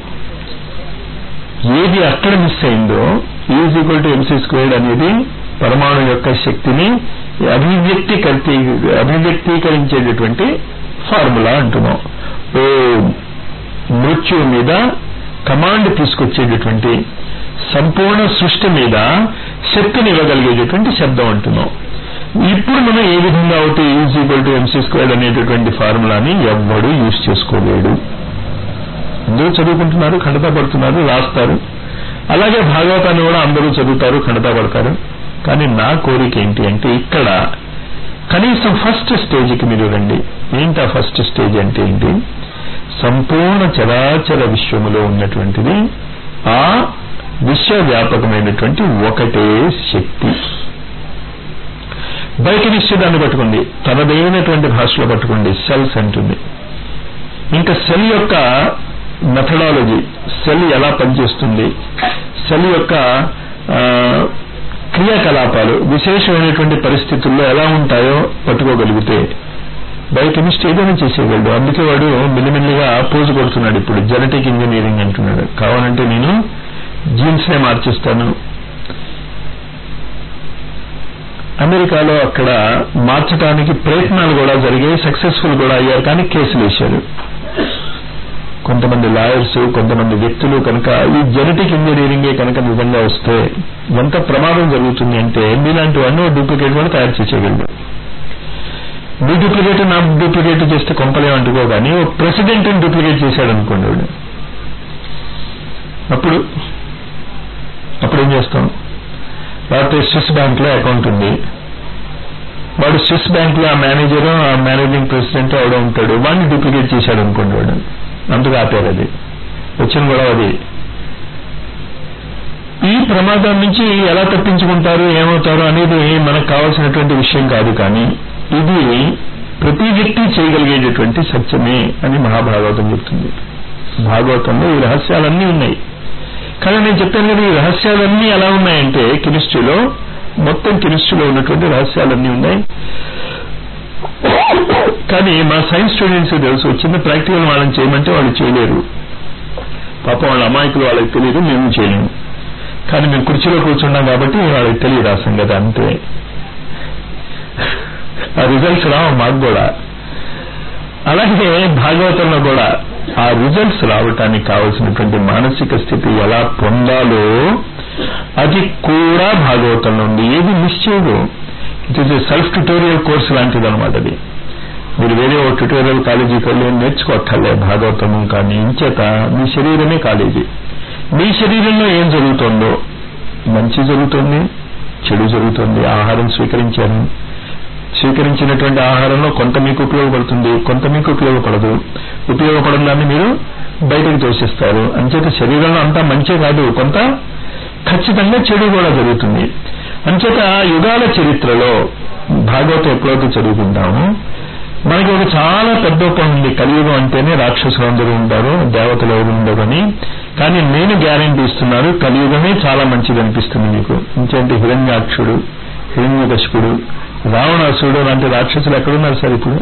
ఏది అక్కడ మిస్ అయిందో is equal to MC squared అనేది పరమాణు యొక్క శక్తిని అభివ్యక్తి అభివ్యక్తీకరించేటటువంటి ఫార్ములా అంటున్నాం ఓ మృత్యు మీద కమాండ్ తీసుకొచ్చేటటువంటి సంపూర్ణ సృష్టి మీద శక్తిని ఇవ్వగలిగేటటువంటి శబ్దం అంటున్నాం ఇప్పుడు మనం ఏ విధంగా అవుతే is equal to MC squared అనేటటువంటి ఫార్ములాని ఎవ్వడూ యూజ్ చేసుకోలేడు అందరూ చదువుకుంటున్నారు ఖండతా పడుతున్నారు రాస్తారు అలాగే భాగవతాన్ని కూడా అందరూ చదువుతారు ఖండతా పడతారు కానీ నా కోరిక ఏంటి అంటే ఇక్కడ కనీసం ఫస్ట్ స్టేజ్కి మీరు రండి ఏంటి ఆ ఫస్ట్ స్టేజ్ అంటే ఏంటి సంపూర్ణ చరాచర విశ్వములో ఉన్నటువంటిది ఆ విశ్వవ్యాపకమైనటువంటి ఒకటే శక్తి బయట నిశ్చితాన్ని పట్టుకోండి తనదైనటువంటి భాషలో పట్టుకోండి సెల్స్ అంటుంది ఇంకా సెల్ యొక్క మెథడాలజీ సెల్ ఎలా పనిచేస్తుంది సెల్ యొక్క ఆ, క్రియాకలాపాలు విశేషమైనటువంటి పరిస్థితుల్లో ఎలా ఉంటాయో పట్టుకోగలిగితే బయోకెమిస్ట్ ఏదైనా చేసేయగలడు అందుకే వాడు మిల్లిమిల్లిగా పోజు కొడుతున్నాడు ఇప్పుడు జెనెటిక్ ఇంజనీరింగ్ అంటున్నాడు కావాలంటే నేను జీన్స్ నే మార్చిస్తాను అమెరికాలో అక్కడ మార్చడానికి ప్రయత్నాలు కూడా జరిగాయి సక్సెస్ఫుల్ కూడా అయ్యారు కానీ కేసులు వేశారు కొంతమంది లాయర్స్ కొంతమంది వ్యక్తులు కనుక ఈ జెనెటిక్ ఇంజనీరింగే కనుక నిజంగా వస్తే ఎంత ప్రమాదం జరుగుతుంది అంటే మీలాంటి వాడిని డూప్లికేట్ కూడా తయారు చేసేయగలడు మీ డూప్లికేట్ నా డూప్లికేట్ చేస్తే కొంపలేం అంటుకో కానీ ఓ ప్రెసిడెంట్ డూప్లికేట్ చేశాడు అనుకోండి వాడు అప్పుడు అప్పుడు ఏం చేస్తాం లేకపోతే స్విస్ బ్యాంక్ లో అకౌంట్ ఉంది వాడు స్విస్ బ్యాంక్ లో ఆ మేనేజర్ ఆ మేనేజింగ్ ప్రెసిడెంట్ ఎవడో ఉంటాడు వాడిని డూప్లికేట్ చేశాడు అనుకోండి వాడు అందుకు ఆపారు అది వచ్చిన కూడా అది ఈ ప్రమాదం నుంచి ఎలా తప్పించుకుంటారు ఏమవుతారు అనేది మనకు కావాల్సినటువంటి విషయం కాదు కానీ ఇది ప్రతి వ్యక్తి చేయగలిగేటటువంటి సత్యమే అని మహాభాగవతం చెప్తుంది భాగవతంలో ఈ రహస్యాలన్నీ ఉన్నాయి కానీ నేను చెప్పాను కదా ఈ రహస్యాలన్నీ ఎలా ఉన్నాయంటే కెమిస్ట్రీలో మొత్తం కెమిస్ట్రీలో ఉన్నటువంటి రహస్యాలన్నీ ఉన్నాయి కానీ మా సైన్స్ స్టూడెంట్స్ తెలుసు చిన్న ప్రాక్టికల్ వాళ్ళని చేయమంటే వాళ్ళు చేయలేరు పాపం వాళ్ళ అమాయకులు వాళ్ళకి తెలియదు మేము చేయలేము కానీ మేము కుర్చీలో కూర్చున్నాం కాబట్టి వాళ్ళకి తెలియదు ఆ సంగతి అంతే ఆ రిజల్ట్స్ రావు మాకు కూడా అలాగే భాగవతంలో కూడా ఆ రిజల్ట్స్ రావటానికి కావలసినటువంటి మానసిక స్థితి ఎలా పొందాలో అది కూడా భాగవతంలో ఉంది ఏది మిస్ చేయదు it is a self tutorial course లాంటిది అనమాట అది మీరు వేరే ఓ ట్యూటోరియల్ కాలేజీకి వెళ్ళి నేర్చుకోక్కర్లే భాగవతము కానీ ఇంచేత మీ శరీరమే కాలేజీ మీ శరీరంలో ఏం జరుగుతుందో మంచి జరుగుతుంది చెడు జరుగుతుంది ఆహారం స్వీకరించారు స్వీకరించినటువంటి ఆహారంలో కొంత మీకు ఉపయోగపడుతుంది కొంత మీకు ఉపయోగపడదు ఉపయోగపడని దాన్ని మీరు బయటకు తోసిస్తారు అంచేత శరీరంలో అంతా మంచే కాదు కొంత ఖచ్చితంగా చెడు కూడా జరుగుతుంది అంచేత యుగాల చరిత్రలో భాగవతం ఎప్పుడైతే చదువుకుంటామో మనకి ఒక చాలా పెద్ద ఉపం ఉంది కలియుగం అంటేనే రాక్షసులు అందరూ ఉంటారు దేవతలు ఎవరు ఉండరని కానీ నేను గ్యారంటీ ఇస్తున్నాను కలియుగమే చాలా మంచిది అనిపిస్తుంది మీకు ఇంకేంటి హిరణ్యాక్షుడు హిరణ్యకశిపుడు రావణాసుడు లాంటి రాక్షసులు ఎక్కడున్నారు సార్ ఇప్పుడు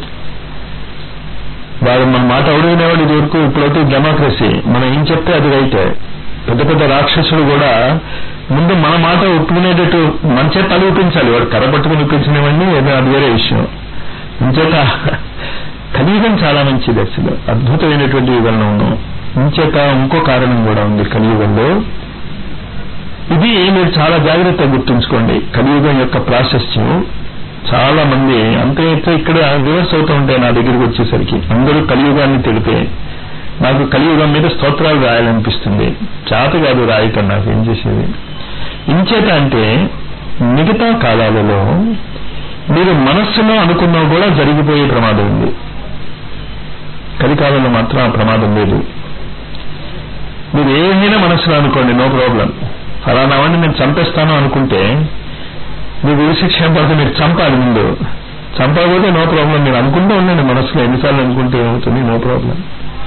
వారు మన మాట ఎవడు వినేవాడు ఇది వరకు ఇప్పుడైతే డెమోక్రసీ మనం ఏం చెప్తే అది రైతే పెద్ద పెద్ద రాక్షసులు కూడా ముందు మన మాట ఒప్పుకునేటట్టు మన చేత తల ఊపించాలి వాడు కర్ర పట్టుకుని ఒప్పించినవన్నీ ఏదో అది వేరే విషయం ఇంచేత కలియుగం చాలా మంచిది అసలు అద్భుతమైనటువంటి యుగంలో ఉన్నాం ఇంచేత ఇంకో కారణం కూడా ఉంది కలియుగంలో ఇది మీరు చాలా జాగ్రత్తగా గుర్తుంచుకోండి కలియుగం యొక్క ప్రాశస్త్యం చాలా మంది అంతే ఇక్కడ రివర్స్ అవుతూ ఉంటాయి నా దగ్గరికి వచ్చేసరికి అందరూ కలియుగాన్ని తెలిపే నాకు కలియుగం మీద స్తోత్రాలు రాయాలనిపిస్తుంది చేత కాదు రాయటం నాకు ఏం చేసేది ఇంచేత అంటే మిగతా కాలాలలో మీరు మనస్సులో అనుకున్నవి కూడా జరిగిపోయే ప్రమాదం ఉంది కలికాలంలో మాత్రం ఆ ప్రమాదం లేదు మీరు ఏమైనా మనస్సులో అనుకోండి నో ప్రాబ్లం ఫలానా వాడిని నేను చంపేస్తాను అనుకుంటే మీకు ఉరిశిక్ష ఏం పడితే మీరు చంపాలి ముందు చంపకపోతే నో ప్రాబ్లం మీరు అనుకుంటూ ఉండండి మనసులో ఎన్నిసార్లు అనుకుంటే ఏమవుతుంది నో ప్రాబ్లం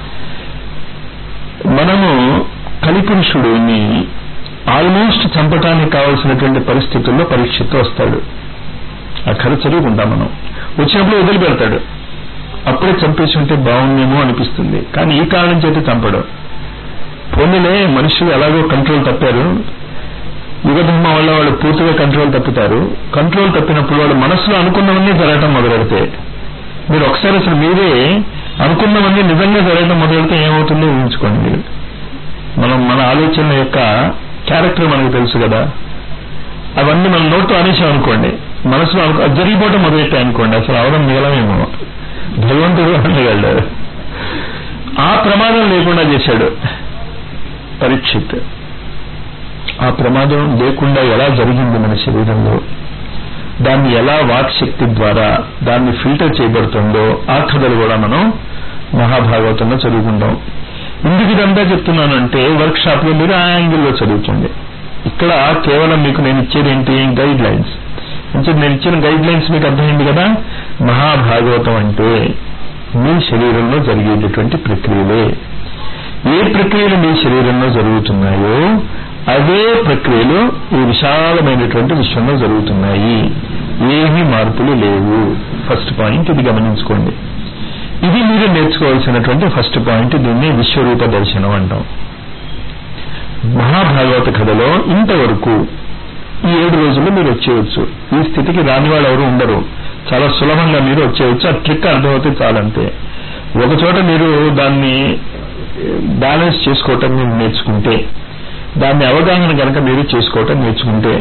మనము కలిపురుషుడిని ఆల్మోస్ట్ చంపటానికి కావాల్సినటువంటి పరిస్థితుల్లో పరీక్షతో వస్తాడు అక్కడ చదువుకుంటాం మనం వచ్చినప్పుడు వదిలిపెడతాడు అప్పుడే చంపేసి ఉంటే బాగుందేమో అనిపిస్తుంది కానీ ఈ కారణం చేత చంపడు పోనీలే మనుషులు ఎలాగో కంట్రోల్ తప్పారు యుగధర్మ వల్ల వాళ్ళు పూర్తిగా కంట్రోల్ తప్పుతారు కంట్రోల్ తప్పినప్పుడు వాళ్ళు మనసులో అనుకున్నవన్నీ జరగటం మొదలెడితే మీరు ఒకసారి అసలు మీరే అనుకున్నవన్నీ నిజంగా జరగడం మొదలెడితే ఏమవుతుందో ఊహించుకోండి మీరు మనం మన ఆలోచనల యొక్క క్యారెక్టర్ మనకు తెలుసు కదా అవన్నీ మనం నోట్తో అనేసాం అనుకోండి మనసులో అనుకో అది జరిగిపోవటం మొదలెట్టాయి అనుకోండి అసలు అవడం మిగలమేమో భగవంతుడు అనగలడు ఆ ప్రమాదం లేకుండా చేశాడు పరీక్షిత్ ఆ ప్రమాదం లేకుండా ఎలా జరిగింది మన శరీరంలో దాన్ని ఎలా వాక్శక్తి ద్వారా దాన్ని ఫిల్టర్ చేయబడుతుందో ఆ కథలు కూడా మనం మహాభాగవతంలో చదువుకుంటాం ఎందుకు ఇదంతా చెప్తున్నానంటే వర్క్ షాప్ లో మీరు ఆ యాంగిల్లో చదువుతుంది ఇక్కడ కేవలం మీకు నేను ఇచ్చేది ఏంటి గైడ్ లైన్స్ అంటే నేను ఇచ్చిన గైడ్ లైన్స్ మీకు అర్థమైంది కదా మహాభాగవతం అంటే మీ శరీరంలో జరిగేటటువంటి ప్రక్రియలే ఏ ప్రక్రియలు మీ శరీరంలో జరుగుతున్నాయో అవే ప్రక్రియలు ఈ విశాలమైనటువంటి విశ్వంలో జరుగుతున్నాయి ఏమీ మార్పులు లేవు ఫస్ట్ పాయింట్ ఇది గమనించుకోండి ఇది మీరు నేర్చుకోవాల్సినటువంటి ఫస్ట్ పాయింట్ దీన్ని విశ్వరూప దర్శనం అంటాం మహాభాగవత కథలో ఇంతవరకు ఈ ఏడు రోజుల్లో మీరు వచ్చేయచ్చు ఈ స్థితికి రాని వాళ్ళు ఎవరు ఉండరు చాలా సులభంగా మీరు వచ్చేయచ్చు ఆ ట్రిక్ అర్థమవుతే చాలంతే ఒక చోట మీరు దాన్ని బ్యాలెన్స్ చేసుకోవటం మీరు నేర్చుకుంటే దాన్ని అవగాహన కనుక మీరు చేసుకోవటం నేర్చుకుంటే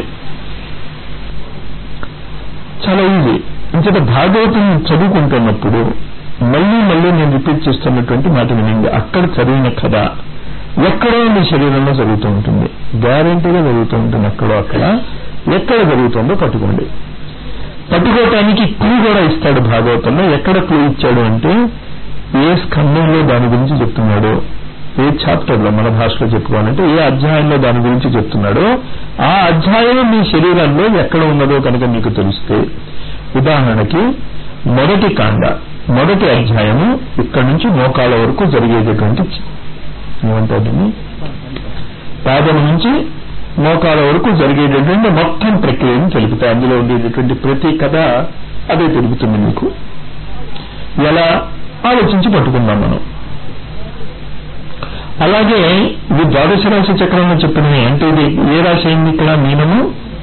చాలా ఈజీ ఇంతట భాగవతం చదువుకుంటున్నప్పుడు మళ్ళీ మళ్ళీ నేను రిపీట్ చేస్తున్నటువంటి మాట వినింది అక్కడ చదివిన కథ ఎక్కడో మీ శరీరంలో జరుగుతూ ఉంటుంది గ్యారంటీగా జరుగుతూ ఉంటుంది ఎక్కడో అక్కడ ఎక్కడ జరుగుతుందో పట్టుకోండి పట్టుకోవటానికి క్లూ కూడా ఇస్తాడు భాగవతంలో ఎక్కడ క్లూ ఇచ్చాడు అంటే ఏ స్కంధంలో దాని గురించి చెప్తున్నాడు ఏ చాప్టర్ లో మన భాషలో చెప్పుకోవాలంటే ఏ అధ్యాయంలో దాని గురించి చెప్తున్నాడో ఆ అధ్యాయం మీ శరీరంలో ఎక్కడ ఉన్నదో కనుక మీకు తెలిస్తే ఉదాహరణకి మొదటి కాండ మొదటి అధ్యాయము ఇక్కడ నుంచి మోకాల వరకు జరిగేటటువంటి ఏమంటారు దీన్ని పాదం నుంచి మోకాల వరకు జరిగేటటువంటి మొత్తం ప్రక్రియను తెలుపుతాయి అందులో ఉండేటటువంటి ప్రతి కథ అదే తెలుపుతుంది మీకు ఎలా ఆలోచించి పట్టుకుందాం మనం అలాగే ఇది ద్వాదశ రాశి చక్రంలో చెప్పినవి అంటే ఇది ఏ రాశి అయింది ఇక్కడ మీనము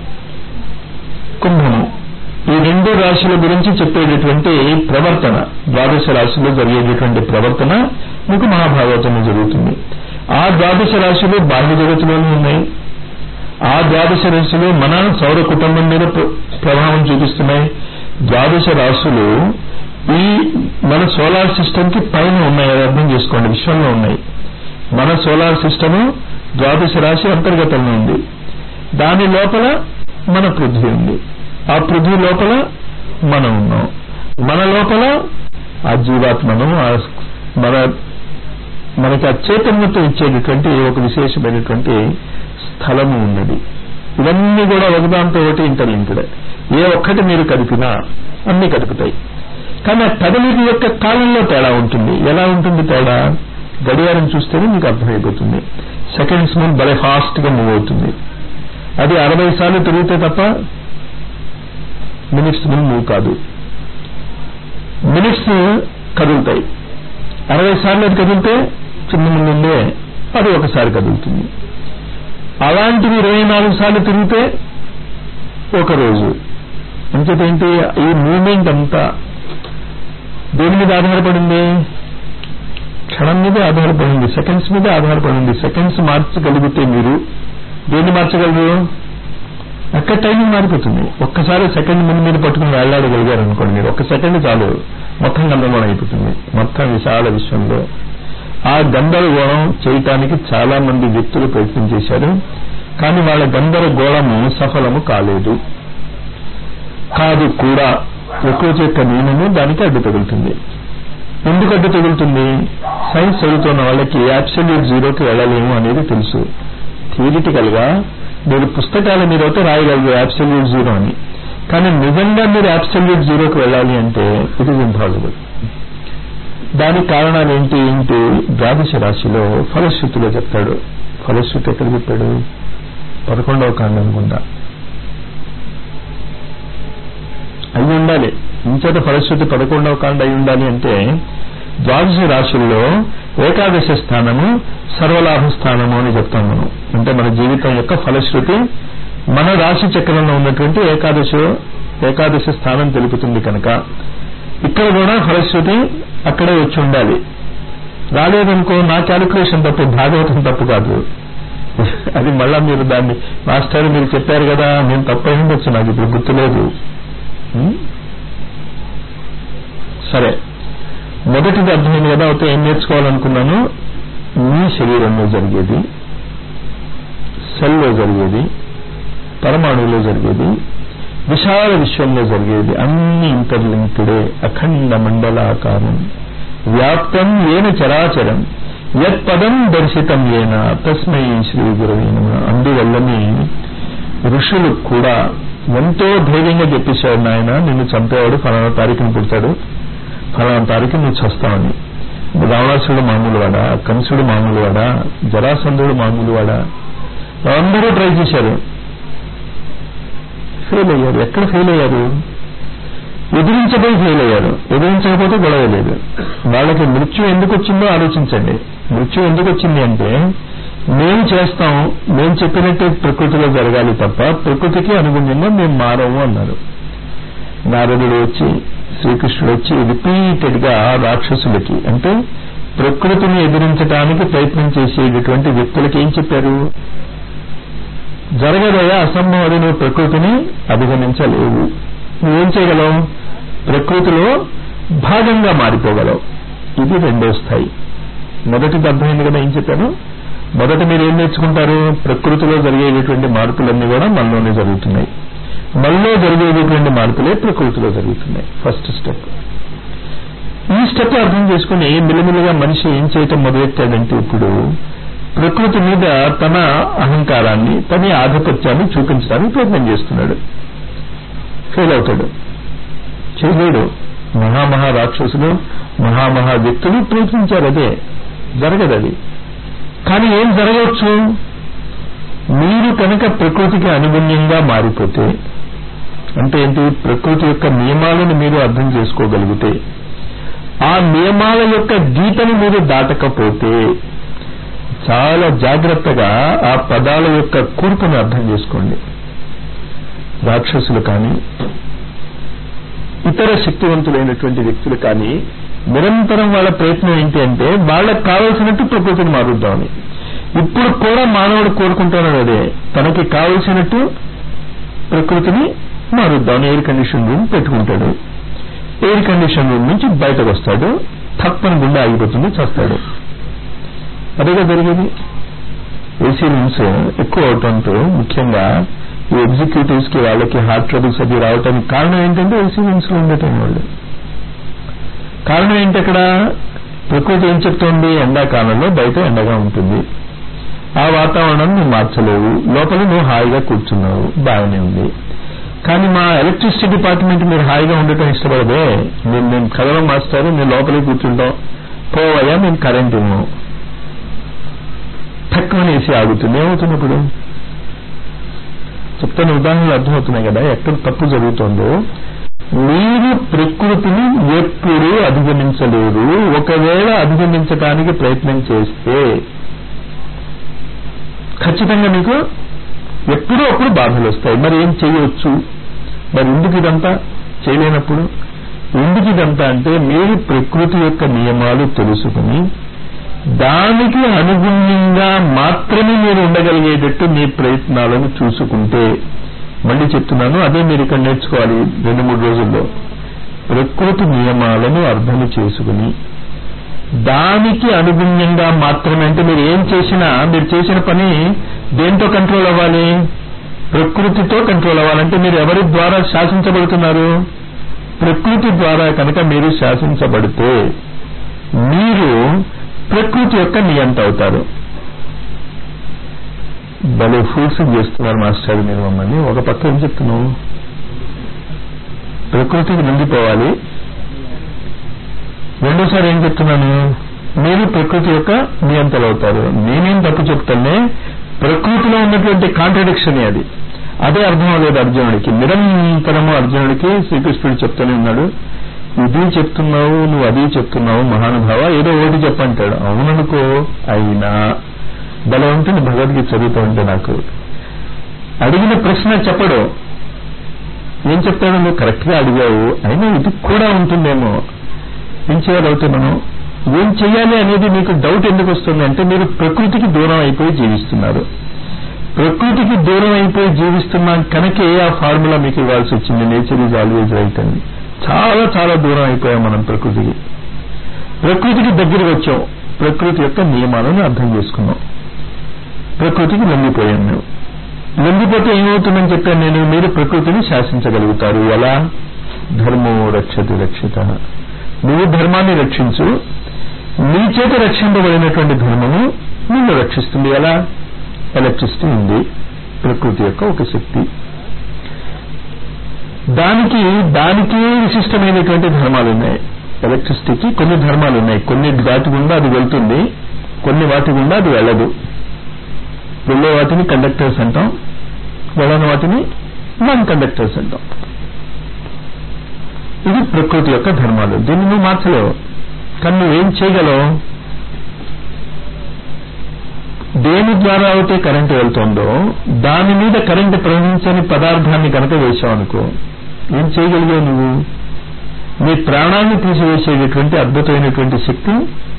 కుంభము ఈ రెండు రాశుల గురించి చెప్పేటటువంటి ప్రవర్తన ద్వాదశ రాశిలో జరిగేటటువంటి ప్రవర్తన మీకు మహాభాగవతంలో జరుగుతుంది ఆ ద్వాదశ రాశులు బాహ్య జగత్తులోనూ ఉన్నాయి ఆ ద్వాదశ రాశులు మన సౌర కుటుంబం మీద ప్ర- ప్రభావం చూపిస్తున్నాయి ద్వాదశ రాశులు ఈ మన సోలార్ సిస్టమ్ కి పైన ఉన్నాయి అది అర్థం చేసుకోండి విశ్వంలో ఉన్నాయి మన సోలార్ సిస్టము ద్వాదశ రాశి అంతర్గతంలో ఉంది దాని లోపల మన పృథ్వీ ఉంది ఆ పృథ్వీ లోపల మనం ఉన్నాం మన లోపల ఆ జీవాత్మను ఆ మన మనకి ఆ చైతన్యత ఇచ్చేటటువంటి ఒక విశేషమైనటువంటి స్థలము ఉన్నది ఇవన్నీ కూడా ఒకదాంతో ఒకటి ఇంటర్లింక్డ్ ఏ ఒక్కటి మీరు కదిపినా అన్ని కదుపుతాయి కానీ ఆ కదలిక యొక్క కాలంలో తేడా ఉంటుంది ఎలా ఉంటుంది తేడా గడియారం చూస్తేనే మీకు అర్థమైపోతుంది సెకండ్స్ ముందు భలే ఫాస్ట్ గా మూవ్ అవుతుంది అది అరవై సార్లు తిరిగితే తప్ప మినిట్స్ ముందు మూవ్ కాదు మినిట్స్ కదులుతాయి అరవై సార్లు అది కదిలితే చిన్న ముందుండే అది ఒకసారి కదులుతుంది అలాంటివి ఇరవై నాలుగు సార్లు తిరిగితే ఒక రోజు అంచేతేంటి ఈ మూమెంట్ అంతా దేని మీద ఆధారపడింది క్షణం మీద ఆధారపడింది సెకండ్స్ మీద ఆధారపడింది సెకండ్స్ మార్చగలిగితే మీరు దేన్ని మార్చగలరు అక్కడ టైమింగ్ మారిపోతుంది ఒక్కసారి సెకండ్ ముందు మీద పట్టుకుని వేళ్లాడగలిగారు అనుకోండి మీరు ఒక్క సెకండ్ చాలు మొత్తం గందరగోళం అయిపోతుంది మొత్తం విశాల విశ్వంలో ఆ గందరగోళం చేయటానికి చాలా మంది వ్యక్తులు ప్రయత్నం చేశారు కానీ వాళ్ళ గందరగోళము సఫలము కాలేదు కాదు కూడా ప్రకృతి యొక్క నియమము దానికి అడ్డు తగులుతుంది ఎందుకు అడ్డు తగులుతుంది సైన్స్ చదువుతున్న వాళ్ళకి అబ్సల్యూట్ జీరోకి వెళ్ళలేము అనేది తెలుసు థియరిటికల్ గా మీరు పుస్తకాల మీద అయితే రాయగలరు అబ్సల్యూట్ జీరో అని కానీ నిజంగా మీరు అబ్సల్యూట్ జీరోకి వెళ్ళాలి అంటే ఇట్ ఈజ్ ఇంపాసిబుల్ దానికి కారణాలు ఏంటి ఏంటి ద్వాదశ రాశిలో ఫలశ్రుతిలో చెప్తాడు ఫలశ్రుతి ఎక్కడ చెప్పాడు పదకొండవ కాండం అనుకుంటా అయి ఉండాలి ఇంచేత ఫలశ్రుతి పదకొండవ కాండ అయి ఉండాలి అంటే ద్వాదశ రాశుల్లో ఏకాదశ స్థానము సర్వలాభ స్థానము అని చెప్తాం మనం అంటే మన జీవితం యొక్క ఫలశ్రుతి మన రాశి చక్రంలో ఉన్నటువంటి ఏకాదశ ఏకాదశ స్థానం తెలుపుతుంది కనుక ఇక్కడ కూడా ఫలశ్రుతి అక్కడే వచ్చి ఉండాలి రాలేదనుకో నా క్యాలిక్యులేషన్ తప్పు భాగవతం తప్పు కాదు అది మళ్ళా మీరు దాన్ని మాస్టర్ మీరు చెప్పారు కదా నేను తప్పు అయి ఉండొచ్చు నాకు ఇప్పుడు గుర్తులేదు ఉం? సరే మొదటిది అర్థమైంది కదా అయితే ఏం నేర్చుకోవాలనుకున్నాను మీ శరీరంలో జరిగేది సెల్లో జరిగేది పరమాణువులో జరిగేది విశాల విశ్వంలో జరిగేది అన్ని ఇంటర్లింక్డే అఖండ మండలాకారం వ్యాప్తం ఏన చరాచరం యత్పదం దర్శితం ఏన తస్మై శ్రీ గురవే నమ అందువల్లనే ఋషులు కూడా ఎంతో ధైర్యంగా చెప్పేశాడు నాయన నిన్ను చంపేవాడు ఫలానా తారీఖుని పుడతాడు ఫలానా తారీఖు నువ్వు చస్తావని రావణాసుడు మామూలు వాడా కంసుడు మామూలు వాడా జరాసంధుడు మామూలు వాడా అందరూ ట్రై చేశారు ఫెయిల్ అయ్యారు ఎక్కడ ఫెయిల్ అయ్యారు ఎదిరించబోయి ఫెయిల్ అయ్యారు ఎదిరించకపోతే గొడవ లేదు వాళ్ళకి మృత్యు ఎందుకు వచ్చిందో ఆలోచించండి మృత్యు ఎందుకు వచ్చింది అంటే మేము చేస్తాం మేము చెప్పినట్టే ప్రకృతిలో జరగాలి తప్ప ప్రకృతికి అనుగుణంగా మేము మారము అన్నారు నారదుడు వచ్చి శ్రీకృష్ణుడు వచ్చి రిపీటెడ్ గా రాక్షసులకి అంటే ప్రకృతిని ఎదిరించడానికి ప్రయత్నం చేసేటటువంటి వ్యక్తులకి ఏం చెప్పారు జరగదయా అసంభవం నువ్వు ప్రకృతిని అధిగమించలేవు నువ్వేం చేయగలవు ప్రకృతిలో భాగంగా మారిపోగలవు ఇది రెండో స్థాయి మొదటిది అర్థమైంది కదా ఏం చెప్పాను మొదట మీరు ఏం నేర్చుకుంటారు ప్రకృతిలో జరిగేటటువంటి మార్పులన్నీ కూడా మనలోనే జరుగుతున్నాయి మనలో జరిగేటటువంటి మార్పులే ప్రకృతిలో జరుగుతున్నాయి ఫస్ట్ స్టెప్ ఈ స్టెప్ అర్థం చేసుకుని మిలిమిలిగా మనిషి ఏం చేయటం మొదలెట్టాడంటే ఇప్పుడు ప్రకృతి మీద తన అహంకారాన్ని తన ఆధిపత్యాన్ని చూపించడానికి ప్రయత్నం చేస్తున్నాడు ఫెయిల్ అవుతాడు చేయలేడు మహామహా రాక్షసులు మహామహా వ్యక్తులు ప్రయత్నించారు అదే జరగదు అది కానీ ఏం జరగవచ్చు మీరు కనుక ప్రకృతికి అనుగుణ్యంగా మారిపోతే అంటే ఏంటి ప్రకృతి యొక్క నియమాలను మీరు అర్థం చేసుకోగలిగితే ఆ నియమాల యొక్క గీతను మీరు దాటకపోతే చాలా జాగ్రత్తగా ఆ పదాల యొక్క కూర్పును అర్థం చేసుకోండి రాక్షసులు కానీ ఇతర శక్తివంతులైనటువంటి వ్యక్తులు కానీ నిరంతరం వాళ్ళ ప్రయత్నం ఏంటి అంటే వాళ్ళకి కావలసినట్టు ప్రకృతిని మారుద్దామని ఇప్పుడు కూడా మానవుడు కోరుకుంటున్నాడు అదే తనకి కావలసినట్టు ప్రకృతిని మారుద్దామని ఎయిర్ కండిషన్ రూమ్ పెట్టుకుంటాడు ఎయిర్ కండిషన్ రూమ్ నుంచి బయటకు వస్తాడు తప్పని గుండె ఆగిపోతుంది చేస్తాడు అదేగా జరిగేది ఏసీ రూమ్స్ ఎక్కువ అవటంతో ముఖ్యంగా ఈ ఎగ్జిక్యూటివ్స్ కి వాళ్ళకి హార్ట్ ట్రబుల్స్ అది రావటానికి కారణం ఏంటంటే ఏసీ రూమ్స్ లో ఉండటం వాళ్ళు కారణం ఏంటి అక్కడ ప్రకృతి ఏం చెప్తోంది ఎండాకాలంలో బయట ఎండగా ఉంటుంది ఆ వాతావరణం నువ్వు మార్చలేవు లోపల నువ్వు హాయిగా కూర్చున్నావు బాగానే ఉంది కానీ మా ఎలక్ట్రిసిటీ డిపార్ట్మెంట్ మీరు హాయిగా ఉండటం ఇష్టపడదే మేము మేము కథలో మాస్తారు మేము లోపలికి కూర్చుంటాం పోవయ్యా మేము కరెంట్ ఇవ్వము తక్కువ వేసి ఆగుతుంది ఏమవుతుంది ఇప్పుడు చెప్తాను ఉదాహరణలు అర్థమవుతున్నాయి కదా ఎక్కడ తప్పు జరుగుతుందో మీరు ప్రకృతిని ఎప్పుడూ అధిగమించలేరు ఒకవేళ అధిగమించడానికి ప్రయత్నం చేస్తే ఖచ్చితంగా మీకు ఎప్పుడో అప్పుడు బాధలు వస్తాయి మరి ఏం చేయవచ్చు మరి ఎందుకు ఇదంతా చేయలేనప్పుడు ఎందుకు ఇదంతా అంటే మీరు ప్రకృతి యొక్క నియమాలు తెలుసుకుని దానికి అనుగుణ్యంగా మాత్రమే మీరు ఉండగలిగేటట్టు మీ ప్రయత్నాలను చూసుకుంటే మళ్ళీ చెప్తున్నాను అదే మీరు ఇక్కడ నేర్చుకోవాలి రెండు మూడు రోజుల్లో ప్రకృతి నియమాలను అర్థం చేసుకుని దానికి అనుగుణ్యంగా మాత్రమే అంటే మీరు ఏం చేసినా మీరు చేసిన పని దేంతో కంట్రోల్ అవ్వాలి ప్రకృతితో కంట్రోల్ అవ్వాలంటే మీరు ఎవరి ద్వారా శాసించబడుతున్నారు ప్రకృతి ద్వారా కనుక మీరు శాసించబడితే మీరు ప్రకృతి యొక్క నియంత అవుతారు భలే ఫూల్స్ చేస్తున్నారు మాస్టర్ మీరు మమ్మల్ని ఒక పక్క ఏం చెప్తున్నావు ప్రకృతికి నిండిపోవాలి రెండోసారి ఏం చెప్తున్నాను మీరు ప్రకృతి యొక్క నియంతలు అవుతారు నేనేం తప్పు చెప్తానే ప్రకృతిలో ఉన్నటువంటి కాంట్రడిక్షన్ అది అదే అర్థం అవ్వలేదు అర్జునుడికి నిరంతరము అర్జునుడికి శ్రీకృష్ణుడు చెప్తూనే ఉన్నాడు ఇది చెప్తున్నావు నువ్వు అది చెప్తున్నావు మహానుభావ ఏదో ఒకటి చెప్పంటాడు అవుననుకో అయినా బలం ఉంటుంది భగవద్గీత చదువుతూ ఉంటే నాకు అడిగిన ప్రశ్న చెప్పడు ఏం చెప్తాడు నువ్వు కరెక్ట్ గా అడిగావు అయినా ఇది కూడా ఉంటుందేమో ఏం చేయాలవుతే మనం ఏం చేయాలి అనేది మీకు డౌట్ ఎందుకు వస్తుంది అంటే మీరు ప్రకృతికి దూరం అయిపోయి జీవిస్తున్నారు ప్రకృతికి దూరం అయిపోయి జీవిస్తున్నాం కనుకే ఆ ఫార్ములా మీకు ఇవ్వాల్సి వచ్చింది నేచర్ ఈజ్ ఆల్వేజ్ రైట్ అని చాలా చాలా దూరం అయిపోయాం మనం ప్రకృతికి ప్రకృతికి దగ్గరికి వచ్చాం ప్రకృతి యొక్క నియమాలను అర్థం చేసుకున్నాం ప్రకృతికి లొంగిపోయాం మేము లొంగిపోతే ఏమవుతుందని చెప్పాను నేను మీరు ప్రకృతిని శాసించగలుగుతారు ఎలా ధర్మో రక్షతి రక్షిత నువ్వు ధర్మాన్ని రక్షించు నీ చేత రక్షింపబడినటువంటి ధర్మము నిన్ను రక్షిస్తుంది ఎలా ఎలక్ట్రిసిటీ ఉంది ప్రకృతి యొక్క ఒక శక్తి దానికి దానికే విశిష్టమైనటువంటి ధర్మాలు ఉన్నాయి ఎలక్ట్రిసిటీకి కొన్ని ధర్మాలు ఉన్నాయి కొన్ని వాటి గుండా అది వెళ్తుంది కొన్ని వాటి గుండా అది వెళ్ళదు వెళ్ళే వాటిని కండక్టర్స్ అంటాం వెళ్ళని వాటిని నాన్ కండక్టర్స్ అంటాం ఇది ప్రకృతి యొక్క ధర్మాలు దీన్ని నువ్వు మార్చలేవు కానీ నువ్వేం చేయగలవు దేని ద్వారా అయితే కరెంటు వెళ్తుందో దాని మీద కరెంటు ప్రవహించని పదార్థాన్ని కనుక వేశావనుకో ఏం చేయగలిగావు నువ్వు నీ ప్రాణాన్ని తీసివేసేటటువంటి అద్భుతమైనటువంటి శక్తి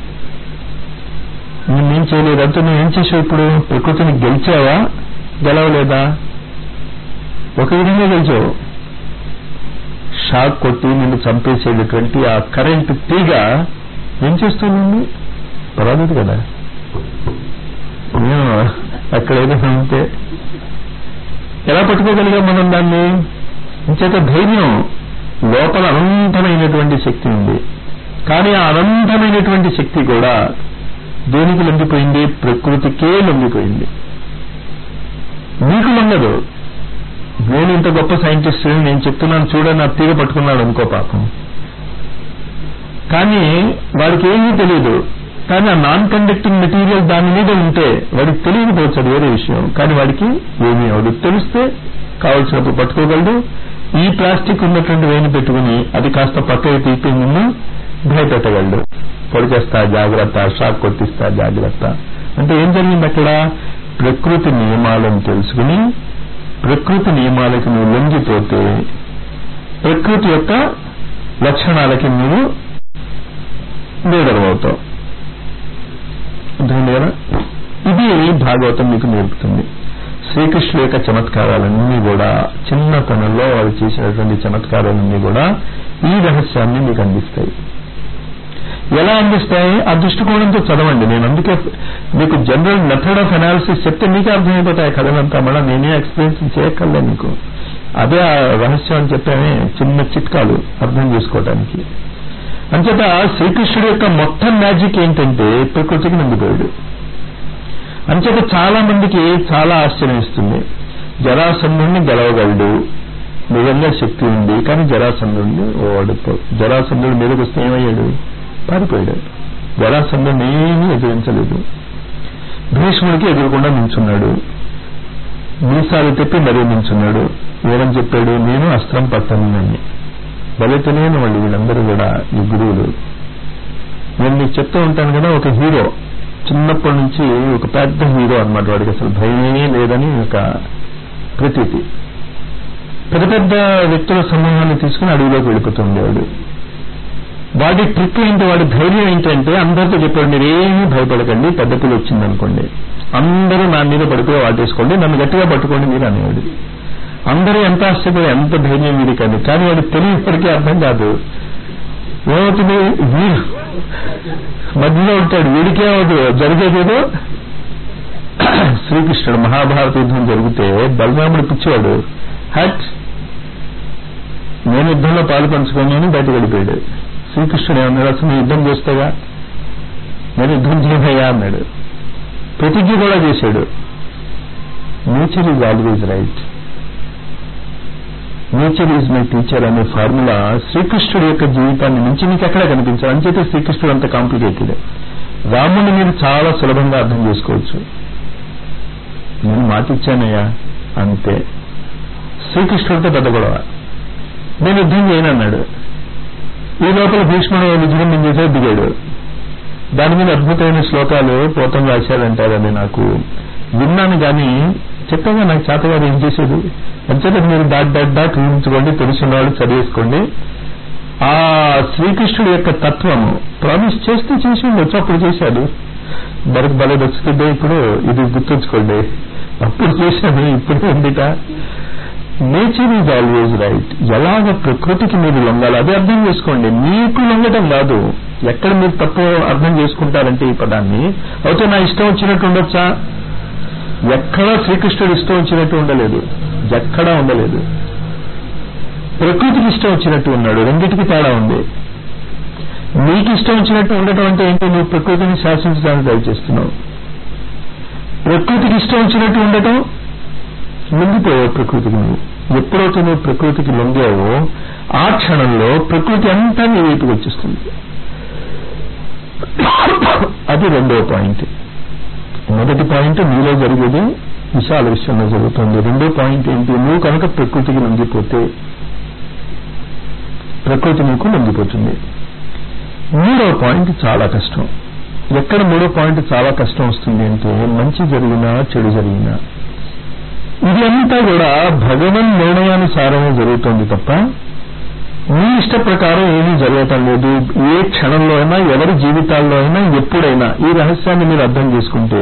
నువ్వేం చేయలేదు అంతా నువ్వు ఏం చేసావు ఇప్పుడు ప్రకృతిని గెలిచావా గెలవలేదా ఒక విధంగా గెలిచావు షాక్ కొట్టి నిన్ను చంపేసేటటువంటి ఆ కరెంటు తీగ ఏం చేస్తుంది పర్వాలేదు కదా అక్కడ ఏదైనా ఉంటే ఎలా పట్టుకోగలిగాం మనం దాన్ని ఇంచేత ధైర్యం లోపల అనంతమైనటువంటి శక్తి ఉంది కానీ ఆ అనంతమైనటువంటి శక్తి కూడా దేనికి లొంగిపోయింది ప్రకృతికే లొంగిపోయింది నీకు లొంగదు నేను ఇంత గొప్ప సైంటిస్ట్ నేను చెప్తున్నాను చూడని నా తీగ పట్టుకున్నాడు అనుకో పాపం కానీ వాడికి ఏమీ తెలియదు కానీ ఆ నాన్ కండక్టింగ్ మెటీరియల్ దాని మీద ఉంటే వాడికి తెలియకపోవచ్చు అది వేరే విషయం కానీ వాడికి ఏమీ అవదు తెలిస్తే కావలసినప్పుడు పట్టుకోగలడు ఈ ప్లాస్టిక్ ఉన్నటువంటి వేణి పెట్టుకుని అది కాస్త పక్కకి తీపి ముందు భయపెట్టగలడు పొడి చేస్తా జాగ్రత్త షాక్ కొట్టిస్తా జాగ్రత్త అంటే ఏం జరిగింది అక్కడ ప్రకృతి నియమాలను తెలుసుకుని ప్రకృతి నియమాలకి నువ్వు లొంగిపోతే ప్రకృతి యొక్క లక్షణాలకి నువ్వు లీడరవుతావు అర్థమైంది కదా ఇది భాగవతం మీకు నేర్పుతుంది శ్రీకృష్ణుడు యొక్క చమత్కారాలన్నీ కూడా చిన్నతనంలో వాళ్ళు చేసినటువంటి చమత్కారాలన్నీ కూడా ఈ రహస్యాన్ని మీకు అందిస్తాయి ఎలా అందిస్తాయి ఆ దృష్టికోణంతో చదవండి నేను అందుకే మీకు జనరల్ మెథడ్ ఆఫ్ అనాలిసిస్ చెప్తే మీకే అర్థమైపోతాయి కథలంతా మళ్ళీ నేనే ఎక్స్ప్లెయిన్ చేయక్కర్లే మీకు అదే ఆ రహస్యం అని చెప్పామే చిన్న చిట్కాలు అర్థం చేసుకోవటానికి అంచేత శ్రీకృష్ణుడు యొక్క మొత్తం మ్యాజిక్ ఏంటంటే ప్రకృతికి నందిపోయాడు అంచేత చాలా మందికి చాలా ఆశ్చర్యం ఇస్తుంది జరాసంధుడిని గెలవగలడు నిజంగా శక్తి ఉంది కానీ జరాసంధుడిని ఓడిపో జరాసంధుడి మీదకి వస్తే ఏమయ్యాడు పారిపోయాడు జరాసంధుడిని ఏమీ ఎదిరించలేదు భీష్ముడికి ఎదురకుండా నించున్నాడు మీసాలు తెప్పి మరీ నించున్నాడు ఏమని చెప్పాడు నేను అస్త్రం పట్టను అని భలే తెలియని వాళ్ళు వీళ్ళందరూ కూడా ఈ గురువులు నేను మీకు చెప్తూ ఉంటాను కదా ఒక హీరో చిన్నప్పటి నుంచి ఒక పెద్ద హీరో అనమాట వాడికి అసలు భయమే లేదని ఒక ప్రతీతి పెద్ద పెద్ద వ్యక్తుల సమూహాన్ని తీసుకుని అడవిలోకి వెళ్ళిపోతుండేవాడు వాడి ట్రిక్ ఏంటి వాడి ధైర్యం ఏంటంటే అందరితో చెప్పాడు మీరు ఏమీ భయపడకండి పెద్ద పిల్ల వచ్చిందనుకోండి అందరూ నా మీద పడిపోయి వాటేసుకోండి నన్ను గట్టిగా పట్టుకోండి మీరు అనేవాడు అందరూ ఎంత ఆశ్చర్య ఎంత ధైర్యం వీడి కానీ కానీ వాడు తెలియప్పటికీ అర్థం కాదు ఏమవుతుంది వీడు మధ్యలో ఉంటాడు వీడికే అవదు జరిగేదేదో శ్రీకృష్ణుడు మహాభారత యుద్ధం జరిగితే బలరాముడు పిచ్చివాడు హట్ నేను యుద్ధంలో పాలు పంచుకోను బయట గడిపాడు శ్రీకృష్ణుడు ఏమన్నాడు అసలు నేను యుద్ధం చేస్తాగా నేను యుద్ధం చేయమయ్యా అన్నాడు ప్రతిజ్ఞ కూడా చేశాడు nature is always right nature is my teacher అనే ఫార్ములా శ్రీకృష్ణుడి యొక్క జీవితాన్ని నుంచి మీకు ఎక్కడ కనిపించాలి అంచేతే శ్రీకృష్ణుడు అంత కాంప్లికేటెడ్ రాముడిని మీరు చాలా సులభంగా అర్థం చేసుకోవచ్చు నేను మాట ఇచ్చానయ్యా అంతే శ్రీకృష్ణుడితో పెద్ద గొడవ నేను యుద్ధం చేయనన్నాడు ఈ లోపల భీష్ముడు విజృంభం చేసే దిగాడు దాని మీద అద్భుతమైన శ్లోకాలు పోతం రాశారంటారని నాకు విన్నాను కానీ చెప్పగా నాకు చేతగారు ఏం చేసేది అంచేత మీరు డాట్ డాట్ డాట్ ఊహించుకోండి తెలిసిన వాళ్ళు చదివేసుకోండి ఆ శ్రీకృష్ణుడి యొక్క తత్వము ప్రామిస్ చేస్తే చేసి ఉండొచ్చు అప్పుడు చేశాడు మరికి భలే దొచ్చుతుందే ఇప్పుడు ఇది గుర్తుంచుకోండి అప్పుడు చేశాను ఇప్పుడు ఉందిట నేచర్ ఈజ్ ఆల్వేజ్ రైట్ ఎలాగ ప్రకృతికి మీరు లొంగాలి అదే అర్థం చేసుకోండి మీకు లొంగటం కాదు ఎక్కడ మీరు తప్పు అర్థం చేసుకుంటారంటే ఈ పదాన్ని అయితే నా ఇష్టం వచ్చినట్టు ఉండొచ్చా ఎక్కడా శ్రీకృష్ణుడు ఇష్టం వచ్చినట్టు ఉండలేదు ఎక్కడా ఉండలేదు ప్రకృతికి ఇష్టం వచ్చినట్టు ఉన్నాడు రెండింటికి తేడా ఉంది నీకు ఇష్టం వచ్చినట్టు ఉండటం అంటే ఏంటి నువ్వు ప్రకృతిని శాసించడానికి ట్రై చేస్తున్నావు ప్రకృతికి ఇష్టం వచ్చినట్టు ఉండటం లొంగిపోయావు ప్రకృతికి నువ్వు ఎప్పుడైతే నువ్వు ప్రకృతికి లొంగావో ఆ క్షణంలో ప్రకృతి అంతా నీ వైపుకి వచ్చేస్తుంది అది రెండవ పాయింట్ మొదటి పాయింట్ నీలో జరిగేది విశాల విషయంలో జరుగుతుంది రెండో పాయింట్ ఏంటి నువ్వు కనుక ప్రకృతికి లొంగిపోతే ప్రకృతి నీకు లొంగిపోతుంది మూడో పాయింట్ చాలా కష్టం ఎక్కడ మూడో పాయింట్ చాలా కష్టం వస్తుంది అంటే మంచి జరిగినా చెడు జరిగినా ఇది అంతా కూడా భగవన్ నిర్ణయానుసారమే జరుగుతుంది తప్ప మీ ఇష్ట ప్రకారం ఏమీ జరగటం లేదు ఏ క్షణంలో అయినా ఎవరి జీవితాల్లో అయినా ఎప్పుడైనా ఈ రహస్యాన్ని మీరు అర్థం చేసుకుంటే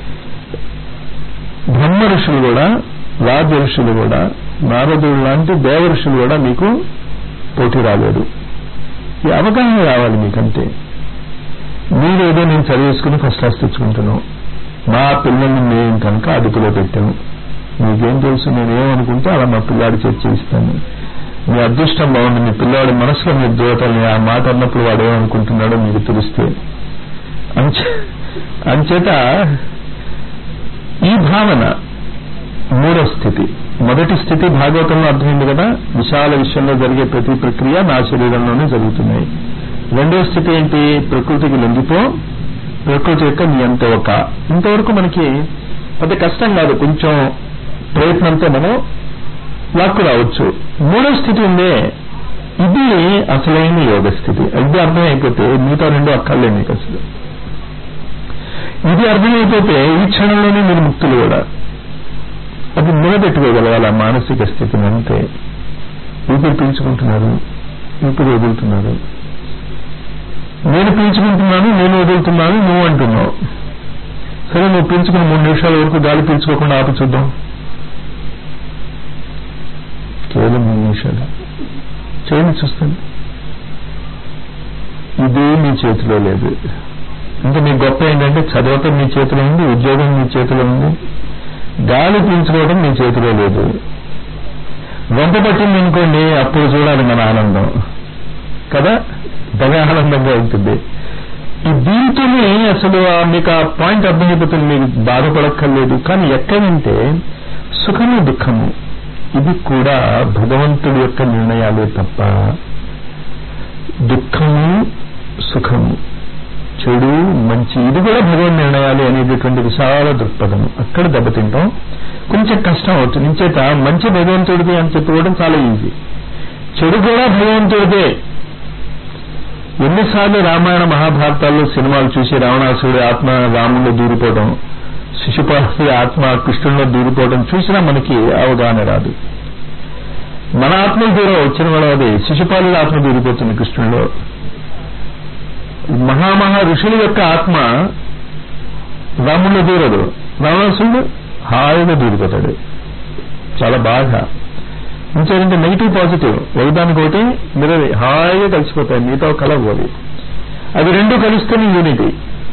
బ్రహ్మ ఋషులు కూడా రాజ ఋషులు కూడా నారదుడు లాంటి దేవ ఋషులు కూడా మీకు పోటీ రాలేదు ఈ అవగాహన రావాలి మీకంతే మీరేదో నేను చదివేసుకుని ఫస్ట్ క్లాస్ తెచ్చుకుంటున్నాం మా పిల్లల్ని మేము కనుక అదుపులో పెట్టాము మీకేం తెలుసు నేనేమనుకుంటే అలా మా పిల్లాడి చర్చ ఇస్తాను మీ అదృష్టం బాగుంది మీ పిల్లవాడి మనసులో మీరు దూరతల్ని ఆ మాట అన్నప్పుడు వాడు ఏమనుకుంటున్నాడో మీకు తెలిస్తే అంచే అంచేత ఈ భావన మూడో స్థితి మొదటి స్థితి భాగవతంలో అర్థమైంది కదా విశాల విషయంలో జరిగే ప్రతి ప్రక్రియ నా శరీరంలోనే జరుగుతున్నాయి రెండో స్థితి ఏంటి ప్రకృతికి లొంగిపో ప్రకృతి యొక్క నియంత ఒక ఇంతవరకు మనకి పెద్ద కష్టం కాదు కొంచెం ప్రయత్నంతో మనం లాక్కు రావచ్చు మూడో స్థితి ఉందే ఇది అసలైన యోగ స్థితి ఇది అర్థమైపోతే మిగతా రెండు అక్కర్లే మీకు అసలు ఇది అర్థమైపోతే ఈ క్షణంలోనే మీరు ముక్తులు కూడా అది నిలబెట్టుకోగలగాలి ఆ మానసిక స్థితిని అంతే ఊపిరి పీల్చుకుంటున్నారు ఊపిరి వదులుతున్నారు నేను పీల్చుకుంటున్నాను నేను వదులుతున్నాను నువ్వు అంటున్నావు సరే నువ్వు పీల్చుకుని మూడు నిమిషాల వరకు గాలి పీల్చుకోకుండా ఆపి చూద్దాం కేవలం మూడు నిమిషాలు చేయండి చూస్తాను ఇది మీ చేతిలో లేదు ఇంకా మీ గొప్ప ఏంటంటే చదవటం మీ చేతిలో ఉంది ఉద్యోగం మీ చేతిలో ఉంది గాలి పీల్చుకోవడం మీ చేతిలో లేదు వంట పట్టింది అనుకోండి అప్పుడు చూడాలి మన ఆనందం కదా బాగా ఆనందంగా ఉంటుంది ఈ దీంతోనే అసలు మీకు ఆ పాయింట్ అర్థమైపోతుంది మీకు బాధపడక్కర్లేదు కానీ ఎక్కడంటే సుఖము దుఃఖము ఇది కూడా భగవంతుడి యొక్క నిర్ణయాలే తప్ప దుఃఖము సుఖము చెడు మంచి ఇది కూడా భగవన్ నిర్ణయాలు అనేటటువంటి విశాల దృక్పథం అక్కడ దెబ్బతింటాం కొంచెం కష్టం అవుతుంది ఇంచేత మంచి భగవంతుడిది అని చెప్పుకోవడం చాలా ఈజీ చెడు కూడా భగవంతుడిదే ఎన్నిసార్లు రామాయణ మహాభారతాల్లో సినిమాలు చూసి రావణాసుడి ఆత్మ రాముల్లో దూరిపోవడం శిశుపాలుడి ఆత్మ కృష్ణుల్లో దూరిపోవడం చూసినా మనకి అవగాహన రాదు మన ఆత్మలు దూరం వచ్చిన వాళ్ళది శిశుపాలుడి ఆత్మ దూరిపోతుంది కృష్ణుల్లో మహామహా ఋషుల యొక్క ఆత్మ రాముల్లో దూరదు రావణాసుడు హాయిగా దూరిపోతాడు చాలా బాగా ఇంకేంటంటే నెగిటివ్ పాజిటివ్ ఒకదానికి ఒకటి మీరు హాయిగా కలిసిపోతాయి మీతో కలవోది అవి రెండు కలిస్తేనే యూనిటీ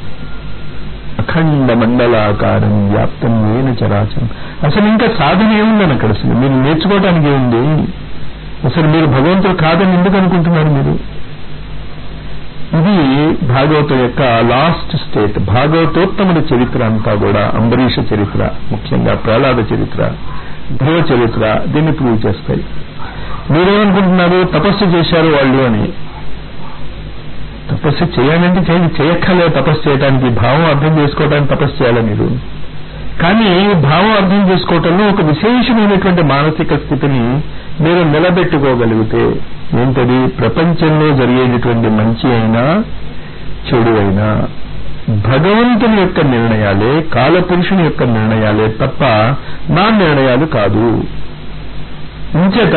అఖండ మండలాకారం వ్యాప్తం ఏన చరాచరం అసలు ఇంకా సాధన ఏముందని అక్కడ అసలు మీరు నేర్చుకోవడానికి ఏముంది అసలు మీరు భగవంతుడు కాదని ఎందుకు అనుకుంటున్నారు మీరు ఇది భాగవతం యొక్క లాస్ట్ స్టేట్ భాగవతోత్తముడి చరిత్ర అంతా కూడా అంబరీష చరిత్ర ముఖ్యంగా ప్రహ్లాద చరిత్ర ధ్రువ చరిత్ర దీన్ని ప్రూవ్ చేస్తాయి మీరేమనుకుంటున్నారు తపస్సు చేశారు వాళ్ళు అని తపస్సు చేయాలంటే చేయండి చేయక్కర్లే తపస్సు చేయడానికి భావం అర్థం చేసుకోవడానికి తపస్సు చేయాలి మీరు కానీ భావం అర్థం చేసుకోవటంలో ఒక విశేషమైనటువంటి మానసిక స్థితిని మీరు నిలబెట్టుకోగలిగితే ఏంటది ప్రపంచంలో జరిగేటటువంటి మంచి అయినా చెడు అయినా భగవంతుని యొక్క నిర్ణయాలే కాలపురుషుని యొక్క నిర్ణయాలే తప్ప నా నిర్ణయాలు కాదు ఇంచేత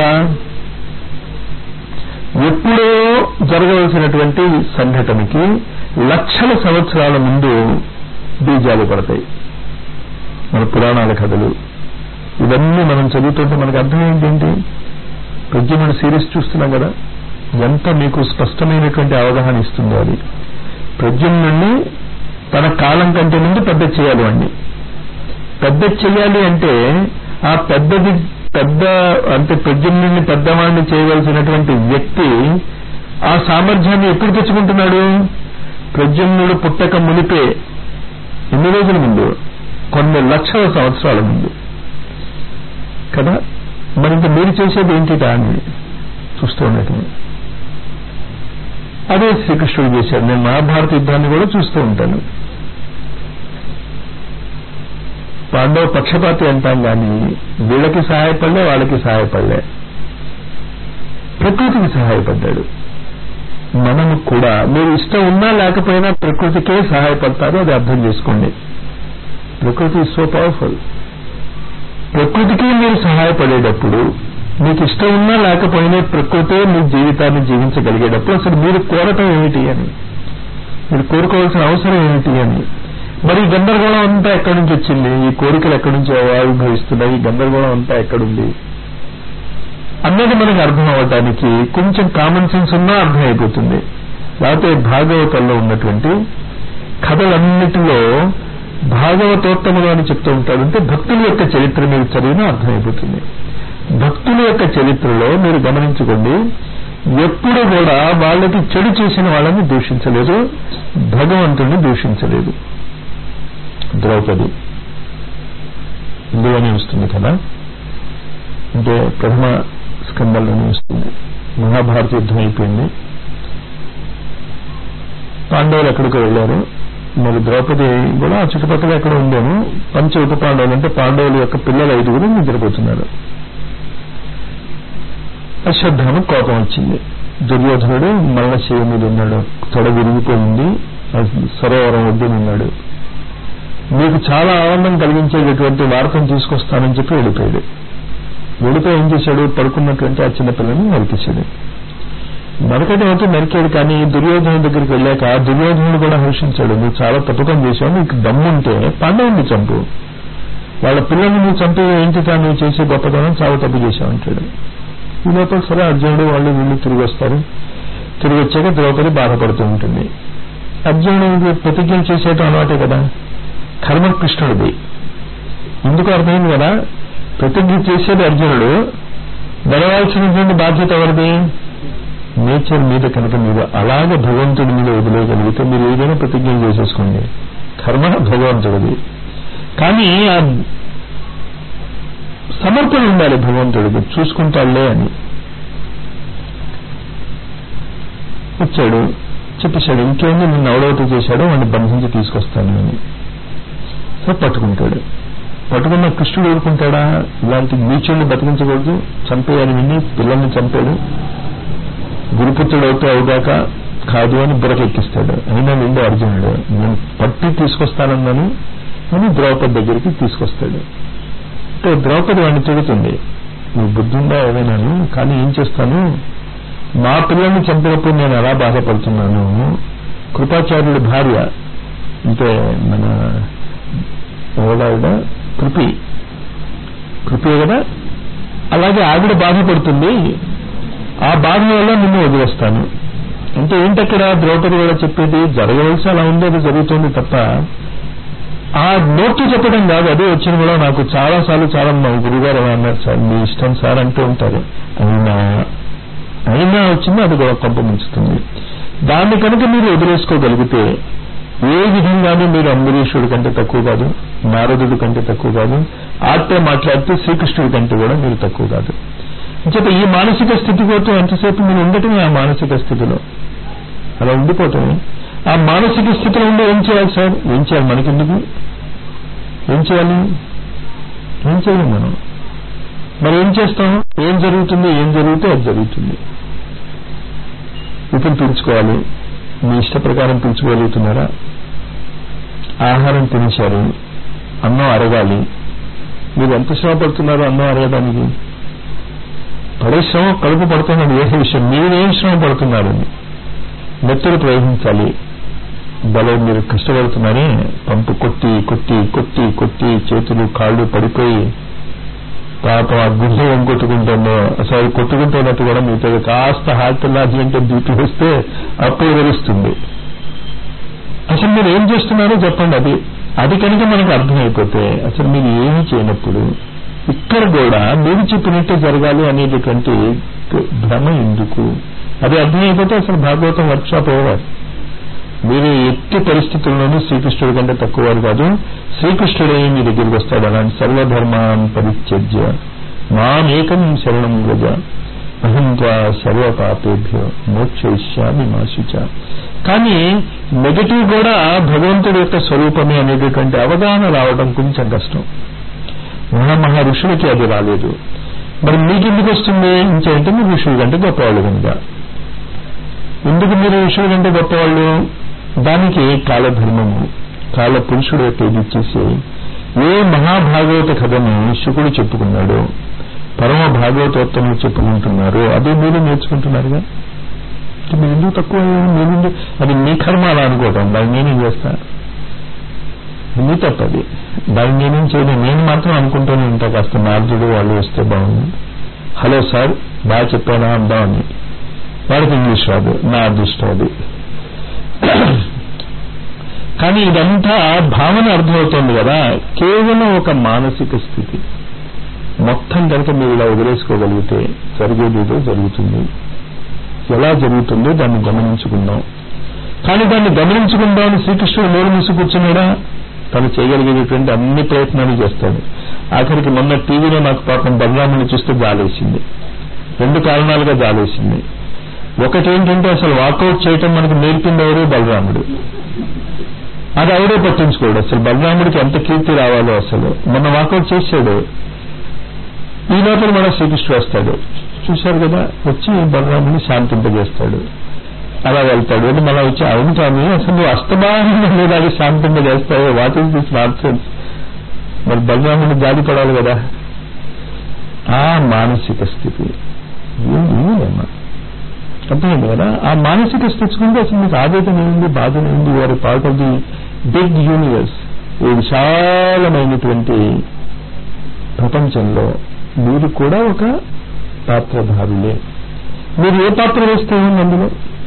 ఎప్పుడో జరగవలసినటువంటి సంఘటనకి లక్షల సంవత్సరాల ముందు బీజాలు పడతాయి మన పురాణాల కథలు ఇవన్నీ మనం చదువుతుంటే మనకు అర్థమైంది ఏంటి ప్రజ్ఞమణ సిరీస్ చూస్తున్నాం కదా ఎంత మీకు స్పష్టమైనటువంటి అవగాహన ఇస్తుందో అది ప్రజ్ఞుని తన కాలం కంటే ముందు పెద్ద చేయాలి అండి పెద్ద చెయ్యాలి అంటే ఆ పెద్దది పెద్ద అంటే ప్రజ్ఞుని పెద్దవాడిని చేయవలసినటువంటి వ్యక్తి ఆ సామర్థ్యాన్ని ఎప్పుడు తెచ్చుకుంటున్నాడు ప్రజ్ఞుడు పుట్టక మునిపే ఎన్ని రోజుల ముందు కొన్ని లక్షల సంవత్సరాల ముందు కదా మరి ఇంకా మీరు చేసేది ఏంటి అని చూస్తూ ఉండటం అదే శ్రీకృష్ణుడు చేశాడు నేను మహాభారత యుద్ధాన్ని కూడా చూస్తూ ఉంటాను పాండవ పక్షపాతి అంటాం కానీ వీళ్ళకి సహాయపడలే వాళ్ళకి సహాయపడలే ప్రకృతికి సహాయపడ్డాడు మనము కూడా మీరు ఇష్టం ఉన్నా లేకపోయినా ప్రకృతికే సహాయపడతారు అది అర్థం చేసుకోండి ప్రకృతి సో పవర్ఫుల్ ప్రకృతికి మీరు సహాయపడేటప్పుడు మీకు ఇష్టం ఉన్నా లేకపోయినా ప్రకృతే మీ జీవితాన్ని జీవించగలిగేటప్పుడు అసలు మీరు కోరటం ఏమిటి అని మీరు కోరుకోవాల్సిన అవసరం ఏమిటి అని మరి ఈ గందరగోళం అంతా ఎక్కడి నుంచి వచ్చింది ఈ కోరికలు ఎక్కడి నుంచి ఆవిర్భవిస్తున్నాయి ఈ గందరగోళం అంతా ఎక్కడుంది అన్నది మనకు అర్థం అవటానికి కొంచెం కామన్ సెన్స్ ఉన్నా అర్థమైపోతుంది లేకపోతే భాగవతంలో ఉన్నటువంటి కథలన్నిటిలో భాగవతోత్తములు అని చెప్తూ ఉంటాడు అంటే భక్తుల యొక్క చరిత్ర మీరు చదివినా అర్థమైపోతుంది భక్తుల యొక్క చరిత్రలో మీరు గమనించుకోండి ఎప్పుడు కూడా వాళ్ళకి చెడు చేసిన వాళ్ళని దూషించలేదు భగవంతుడిని దూషించలేదు ద్రౌపది ఇందులోనే వస్తుంది కదా అంటే ప్రథమ స్కందంలోనే వస్తుంది మహాభారత యుద్ధం అయిపోయింది పాండవులు ఎక్కడికి వెళ్ళారు మరి ద్రౌపది కూడా ఆ చుట్టుపక్కల ఎక్కడ ఉందేమో పంచ ఉప పాండవులు అంటే పాండవుల యొక్క పిల్లలు ఐదుగురు నిద్రపోతున్నారు అశ్వత్థామ కోపం వచ్చింది దుర్యోధనుడు మల్ల శివ మీద ఉన్నాడు తొడ విరిగిపోయింది సరోవరం ఒడ్డున ఉన్నాడు మీకు చాలా ఆనందం కలిగించేటటువంటి వార్తను తీసుకొస్తానని చెప్పి వెళ్ళిపోయాడు వెళ్ళిపోయి ఏం చేశాడు పడుకున్నటువంటి ఆ చిన్నపిల్లని నరికేశాడు నరకడం అయితే నరికాడు కానీ దుర్యోధను దగ్గరికి వెళ్ళాక దుర్యోధనుడు కూడా హర్షించాడు నువ్వు చాలా తప్పు పని చేశావు నీకు దమ్ముంటే పాండవుని చంపు వాళ్ళ పిల్లల్ని నువ్వు చంపి ఏంటి నువ్వు చేసే గొప్పతనం చాలా తప్పు చేశావు అంటాడు ఈ లోపల సరే అర్జునుడు వాళ్ళు వీళ్ళు తిరిగి వస్తారు తిరిగి వచ్చాక ద్రౌపది బాధపడుతూ ఉంటుంది అర్జునుడు ప్రతిజ్ఞ చేసేయటం అలవాటే కదా కర్మ కృష్ణుడిది ఎందుకు అర్థమైంది కదా ప్రతిజ్ఞ చేసేది అర్జునుడు నడవాల్సినటువంటి బాధ్యత ఎవరిది నేచర్ మీద కనుక మీరు అలాగే భగవంతుడి మీద వదిలేయగలిగితే మీరు ఏదైనా ప్రతిజ్ఞ చేసేసుకోండి కర్మ భగవంతుడిది కానీ ఆ సమర్పణ ఉండాలి భగవంతుడికి చూసుకుంటాడులే అని వచ్చాడు చెప్పేశాడు ఇంకేంది నిన్ను ఎవడవుతూ చేశాడో వాడిని బంధించి తీసుకొస్తాను అని సో పట్టుకుంటాడు పట్టుకున్న కృష్ణుడు ఊరుకుంటాడా ఇలాంటి నీచుల్ని బతికించకూడదు చంపేయాలని విని పిల్లల్ని చంపాడు గురుపుత్రుడు అవుతూ అవుదాక కాదు అని బురకెక్కిస్తాడు అయినా నిండు అర్జునుడు నేను పట్టి తీసుకొస్తానన్నాను అని ద్రౌపది దగ్గరికి తీసుకొస్తాడు అంటే ద్రౌపది వాడిని తిడుతుంది నువ్వు బుద్ధుందా ఏమైనాను కానీ ఏం చేస్తాను మా పిల్లల్ని చంపినప్పుడు నేను ఎలా బాధపడుతున్నాను కృపాచార్యుడి భార్య అంటే మన ఎవడావిడ కృపి కృపే కదా అలాగే ఆవిడ బాధపడుతుంది ఆ బాధ వల్ల నిన్ను వదిలేస్తాను అంటే ఏంటక్కడ ద్రౌపది కూడా చెప్పేది జరగవలసి అలా ఉంది అది జరుగుతుంది తప్ప ఆ నోట్లు చెప్పడం కాదు అదే వచ్చిన కూడా నాకు చాలా సార్లు చాలా మా గురుగారు అలా అన్నారు సార్ మీ ఇష్టం సార్ అంటూ ఉంటారు అయినా అయినా వచ్చింది అది కూడా కొంప ముంచుతుంది దాన్ని కనుక మీరు వదిలేసుకోగలిగితే ఏ విధంగానూ మీరు అంబరీషుడి కంటే తక్కువ కాదు నారదుడి కంటే తక్కువ కాదు ఆత్మ మాట్లాడితే శ్రీకృష్ణుడి కంటే కూడా మీరు తక్కువ కాదు చెప్ప ఈ మానసిక స్థితి కోసం ఎంతసేపు మీరు ఉండటమే ఆ మానసిక స్థితిలో అలా ఉండిపోవటమే ఆ మానసిక స్థితిలో ఉండి ఏం చేయాలి సార్ ఏం చేయాలి మనకెందుకు ఏం చేయాలి ఏం చేయాలి మనం మరి ఏం చేస్తాం ఏం జరుగుతుంది ఏం జరిగితే అది జరుగుతుంది ఊపిరి పీల్చుకోవాలి మీ ఇష్ట ప్రకారం పీల్చుకోగలుగుతున్నారా ఆహారం తినేశారు అన్నం అరగాలి మీరు ఎంత శ్రమ పడుతున్నారో అన్నం అరగడానికి పడే శ్రమ కడుపు పడుతున్నది ఏ విషయం మీరేం శ్రమ పడుతున్నారని నెత్తులు ప్రయోగించాలి బలో మీరు కష్టపడుతున్నారే పంపు కొట్టి కొట్టి కొట్టి కొట్టి చేతులు కాళ్ళు పడిపోయి పాపం ఆ గుండె ఏం కొట్టుకుంటుందో అసలు కొట్టుకుంటున్నట్టు కూడా మీతో కాస్త హార్ట్ లాజీ అంటే బీపీ వస్తే అప్పుడు తెలుస్తుంది అసలు మీరు ఏం చేస్తున్నారో చెప్పండి అది అది కనుక మనకు అర్థమైపోతే అసలు మీరు ఏమి చేయనప్పుడు ఇక్కడ కూడా మీరు చెప్పినట్టే జరగాలి అనేటటువంటి భ్రమ ఎందుకు అది అర్థమైపోతే అసలు భాగవతం వర్క్షాప్ ఓవర్ మీరు ఎట్టి పరిస్థితుల్లోనూ శ్రీకృష్ణుడి కంటే తక్కువ వారు కాదు శ్రీకృష్ణుడే మీ దగ్గరికి వస్తాడు అలాంటి సర్వధర్మాన్ పరిత్యజ్య మామేకం శరణం గజ అహం త్వా సర్వ పాపేభ్యో మోక్షయిష్యామి మాశుచ కానీ నెగటివ్ కూడా భగవంతుడి యొక్క స్వరూపమే అనేటటువంటి అవగాహన రావడం కొంచెం కష్టం మహామహా ఋషులకి అది రాలేదు మరి మీకెందుకు వస్తుంది ఇంకేంటే మీరు ఋషుల కంటే గొప్పవాళ్ళు కనుక ఎందుకు మీరు ఋషుల కంటే గొప్పవాళ్ళు దానికి కాలధర్మము కాల పురుషుడు యొక్క ఇది ఇచ్చేసి ఏ మహాభాగవత కథను శుకుడు చెప్పుకున్నాడు పరమ భాగవతోత్తములు చెప్పుకుంటున్నారు అదే మీరు నేర్చుకుంటున్నారుగా మీరు ఎందుకు తక్కువ మీరు అది మీ కర్మ అలా అనుకోవటం దాన్ని నేనేం చేస్తా మీ తప్పది దాన్ని నేనేం చేయలేదు నేను మాత్రం అనుకుంటూనే ఉంటా కాస్త నార్దుడు వాళ్ళు వస్తే బాగుంది హలో సార్ బాగా చెప్పానా అందామని వాడికి ఇంగ్లీష్ రాదు నా అదృష్టం అది కానీ ఇదంతా భావన అర్థమవుతోంది కదా కేవలం ఒక మానసిక స్థితి మొత్తం కనుక మీరు ఇలా వదిలేసుకోగలిగితే జరిగేదేదో జరుగుతుంది ఎలా జరుగుతుందో దాన్ని గమనించుకుందాం కానీ దాన్ని గమనించుకుందామని శ్రీకృష్ణుడు నోరు మూసి కూర్చున్నాడా తను చేయగలిగేటటువంటి అన్ని ప్రయత్నాలు చేస్తాడు ఆఖరికి మొన్న టీవీలో నాకు పాపం బలరాముని చూస్తే జాలేసింది రెండు కారణాలుగా జాలేసింది ఒకటి ఏంటంటే అసలు వాకౌట్ చేయటం మనకు నేర్పింది ఎవరు బలరాముడు అది ఎవరో పట్టించుకోడు అసలు బలరాముడికి ఎంత కీర్తి రావాలో అసలు మొన్న వాకౌట్ చేశాడు ఈ లోపల మన శ్రీకృష్ణుడు వస్తాడు చూశారు కదా వచ్చి బలరాముని శాంతింపజేస్తాడు అలా వెళ్తాడు అంటే మళ్ళీ వచ్చి అవును స్వామి అసలు నువ్వు అస్తమానం మీద అది శాంతంగా చేస్తావు what is this not sense మరి బలరాముని జాలి పడాలి కదా ఆ మానసిక స్థితి ఏమమ్మా అర్థమైంది కదా ఆ మానసిక స్థితి నుండి అసలు మీకు ఆవేదన ఏముంది బాధన ఏముంది వారి part of the big universe ఈ విశాలమైనటువంటి ప్రపంచంలో మీరు కూడా ఒక పాత్రధారులే మీరు ఏ పాత్ర వేస్తే ఏముంది అందులో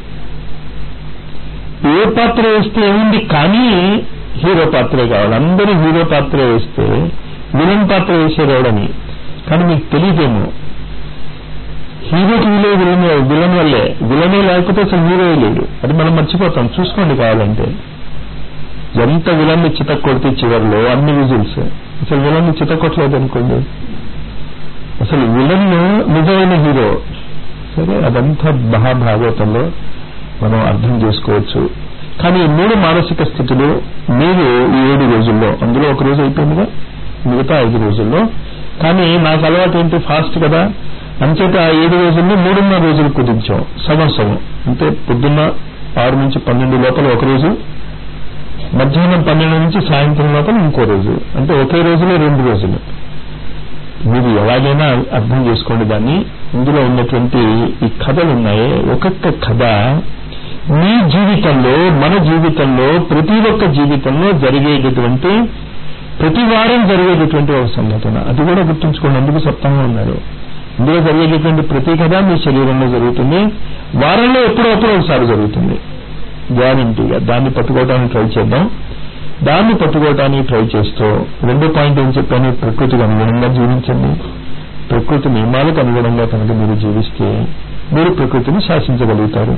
ఏ పాత్ర వేస్తే ఏముంది కానీ హీరో పాత్రే కావాలి అందరూ హీరో పాత్ర వేస్తే విలన్ పాత్ర వేసేవాడని కానీ మీకు తెలియదేమో హీరోకి విలువ విలన్ విలన్ వల్లే విలనే లేకపోతే అసలు హీరో లేడు అది మనం మర్చిపోతాం చూసుకోండి కావాలంటే ఎంత విలన్ని చితక్కొడితే చివరిలో అన్ని విజిల్స్ అసలు విలన్ని చితక్కొట్టలేదు అనుకోండి అసలు విలన్ నిజమైన హీరో సరే అదంతా మహాభాగవతంలో మనం అర్థం చేసుకోవచ్చు కానీ ఈ మూడు మానసిక స్థితులు మీరు ఈ ఏడు రోజుల్లో అందులో ఒక రోజు అయిపోయిందిగా మిగతా ఐదు రోజుల్లో కానీ నాకు అలవాటు ఏంటి ఫాస్ట్ కదా అంచేత ఆ ఏడు రోజుల్లో మూడున్నర రోజులు కుదించాం సగం సగం అంటే పొద్దున్న ఆరు నుంచి పన్నెండు లోపల ఒక రోజు మధ్యాహ్నం పన్నెండు నుంచి సాయంత్రం లోపల ఇంకో రోజు అంటే ఒకే రోజులో రెండు రోజులు మీరు ఎలాగైనా అర్థం చేసుకోండి దాన్ని ఇందులో ఉన్నటువంటి ఈ కథలు ఉన్నాయే ఒక్కొక్క కథ మీ జీవితంలో మన జీవితంలో ప్రతి ఒక్క జీవితంలో జరిగేటటువంటి ప్రతి వారం జరిగేటటువంటి ఒక సంఘటన అది కూడా గుర్తుంచుకోండి అందుకు సప్తంగా ఉన్నారు ఇందులో జరిగేటటువంటి ప్రతి కథ మీ శరీరంలో జరుగుతుంది వారంలో ఎప్పుడో అప్పుడు ఒకసారి జరుగుతుంది గ్యారంటీగా దాన్ని పట్టుకోవడానికి ట్రై చేద్దాం దాన్ని పట్టుకోవడానికి ట్రై చేస్తూ రెండో పాయింట్ ఏం చెప్పాను ప్రకృతికి అనుగుణంగా జీవించండి ప్రకృతి నియమాలకు అనుగుణంగా కనుక మీరు జీవిస్తే మీరు ప్రకృతిని శాసించగలుగుతారు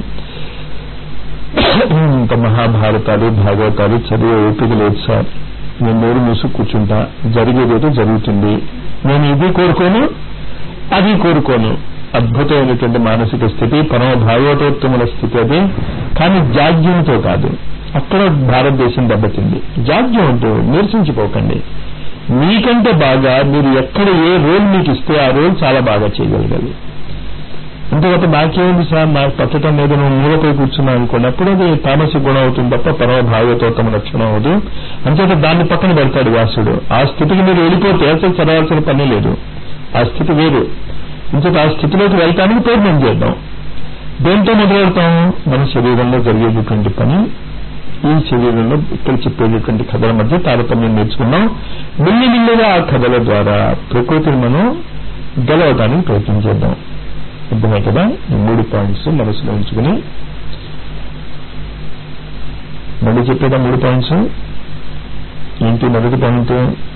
ఇంకా మహాభారతాలు భాగవతాలు చదివే ఓపిక లేదు సార్ నేను నోరు మూసు కూర్చుంటా జరిగేదేదో జరుగుతుంది నేను ఇది కోరుకోను అది కోరుకోను అద్భుతమైనటువంటి మానసిక స్థితి పరమ భాగవతోత్తముల స్థితి అది కానీ జాగ్యంతో కాదు అక్కడ భారతదేశం దెబ్బతింది జాగ్యం అంటూ నిరసించిపోకండి మీకంటే బాగా మీరు ఎక్కడ ఏ రోల్ మీకు ఇస్తే ఆ రోల్ చాలా బాగా చేయగలగాలి అంతేకాక నాకేముంది సార్ నాకు పట్టడం లేదు నువ్వు మూలపై కూర్చున్నావు అనుకోండి అప్పుడు అది తామసి గుణం అవుతుంది తప్ప పరమ భాగవతోత్తమ లక్షణం అవదు అంచేత దాన్ని పక్కన పెడతాడు వ్యాసుడు ఆ స్థితికి మీరు వెళ్ళిపోతే అసలు చదవాల్సిన పని లేదు ఆ స్థితి వేరు అంచేత ఆ స్థితిలోకి వెళ్ళటానికి ప్రయత్నం చేద్దాం దేంతో మొదలెడతాం మన శరీరంలో జరిగేటటువంటి పని ఈ శరీరంలో ఇక్కడ చెప్పేటటువంటి కథల మధ్య తారతమ్యం నేర్చుకున్నాం మెల్లిమెల్లిగా ఆ కథల ద్వారా ప్రకృతిని మనం గెలవడానికి ప్రయత్నం చేద్దాం అర్థమే కదా ఈ మూడు పాయింట్స్ మనసులో ఉంచుకుని మళ్ళీ చెప్పేదా మూడు పాయింట్స్ ఏంటి మొదటి పాయింట్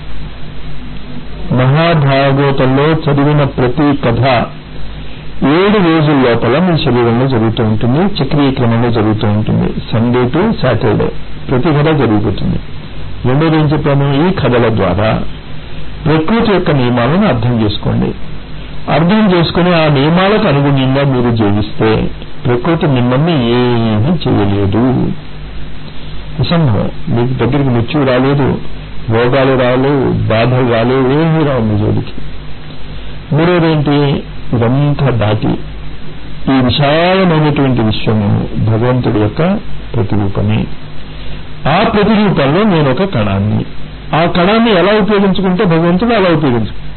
మహాభాగవతంలో చదివిన ప్రతి కథ ఏడు రోజుల లోపల మీ శరీరంలో జరుగుతూ ఉంటుంది చక్రీయ క్రమంలో జరుగుతూ ఉంటుంది సండే టు సాటర్డే ప్రతి కథ జరిగిపోతుంది రెండోది ఏం చెప్పాను ఈ కథల ద్వారా ప్రకృతి యొక్క నియమాలను అర్థం చేసుకోండి అర్థం చేసుకుని ఆ నియమాలకు అనుగుణంగా మీరు జీవిస్తే ప్రకృతి మిమ్మల్ని ఏమీ చేయలేదు అసంభవం మీకు దగ్గరికి మృత్యువు రాలేదు రోగాలు రాలేవు బాధలు రాలేవు ఏమీ రావు మీ జోలికి మూడోది ఏంటి ఇదంతా దాటి ఈ విశాలమైనటువంటి విశ్వము భగవంతుడి యొక్క ప్రతిరూపమే ఆ ప్రతిరూపంలో నేను ఒక కణాన్ని ఆ కణాన్ని ఎలా ఉపయోగించుకుంటే భగవంతుడు అలా ఉపయోగించు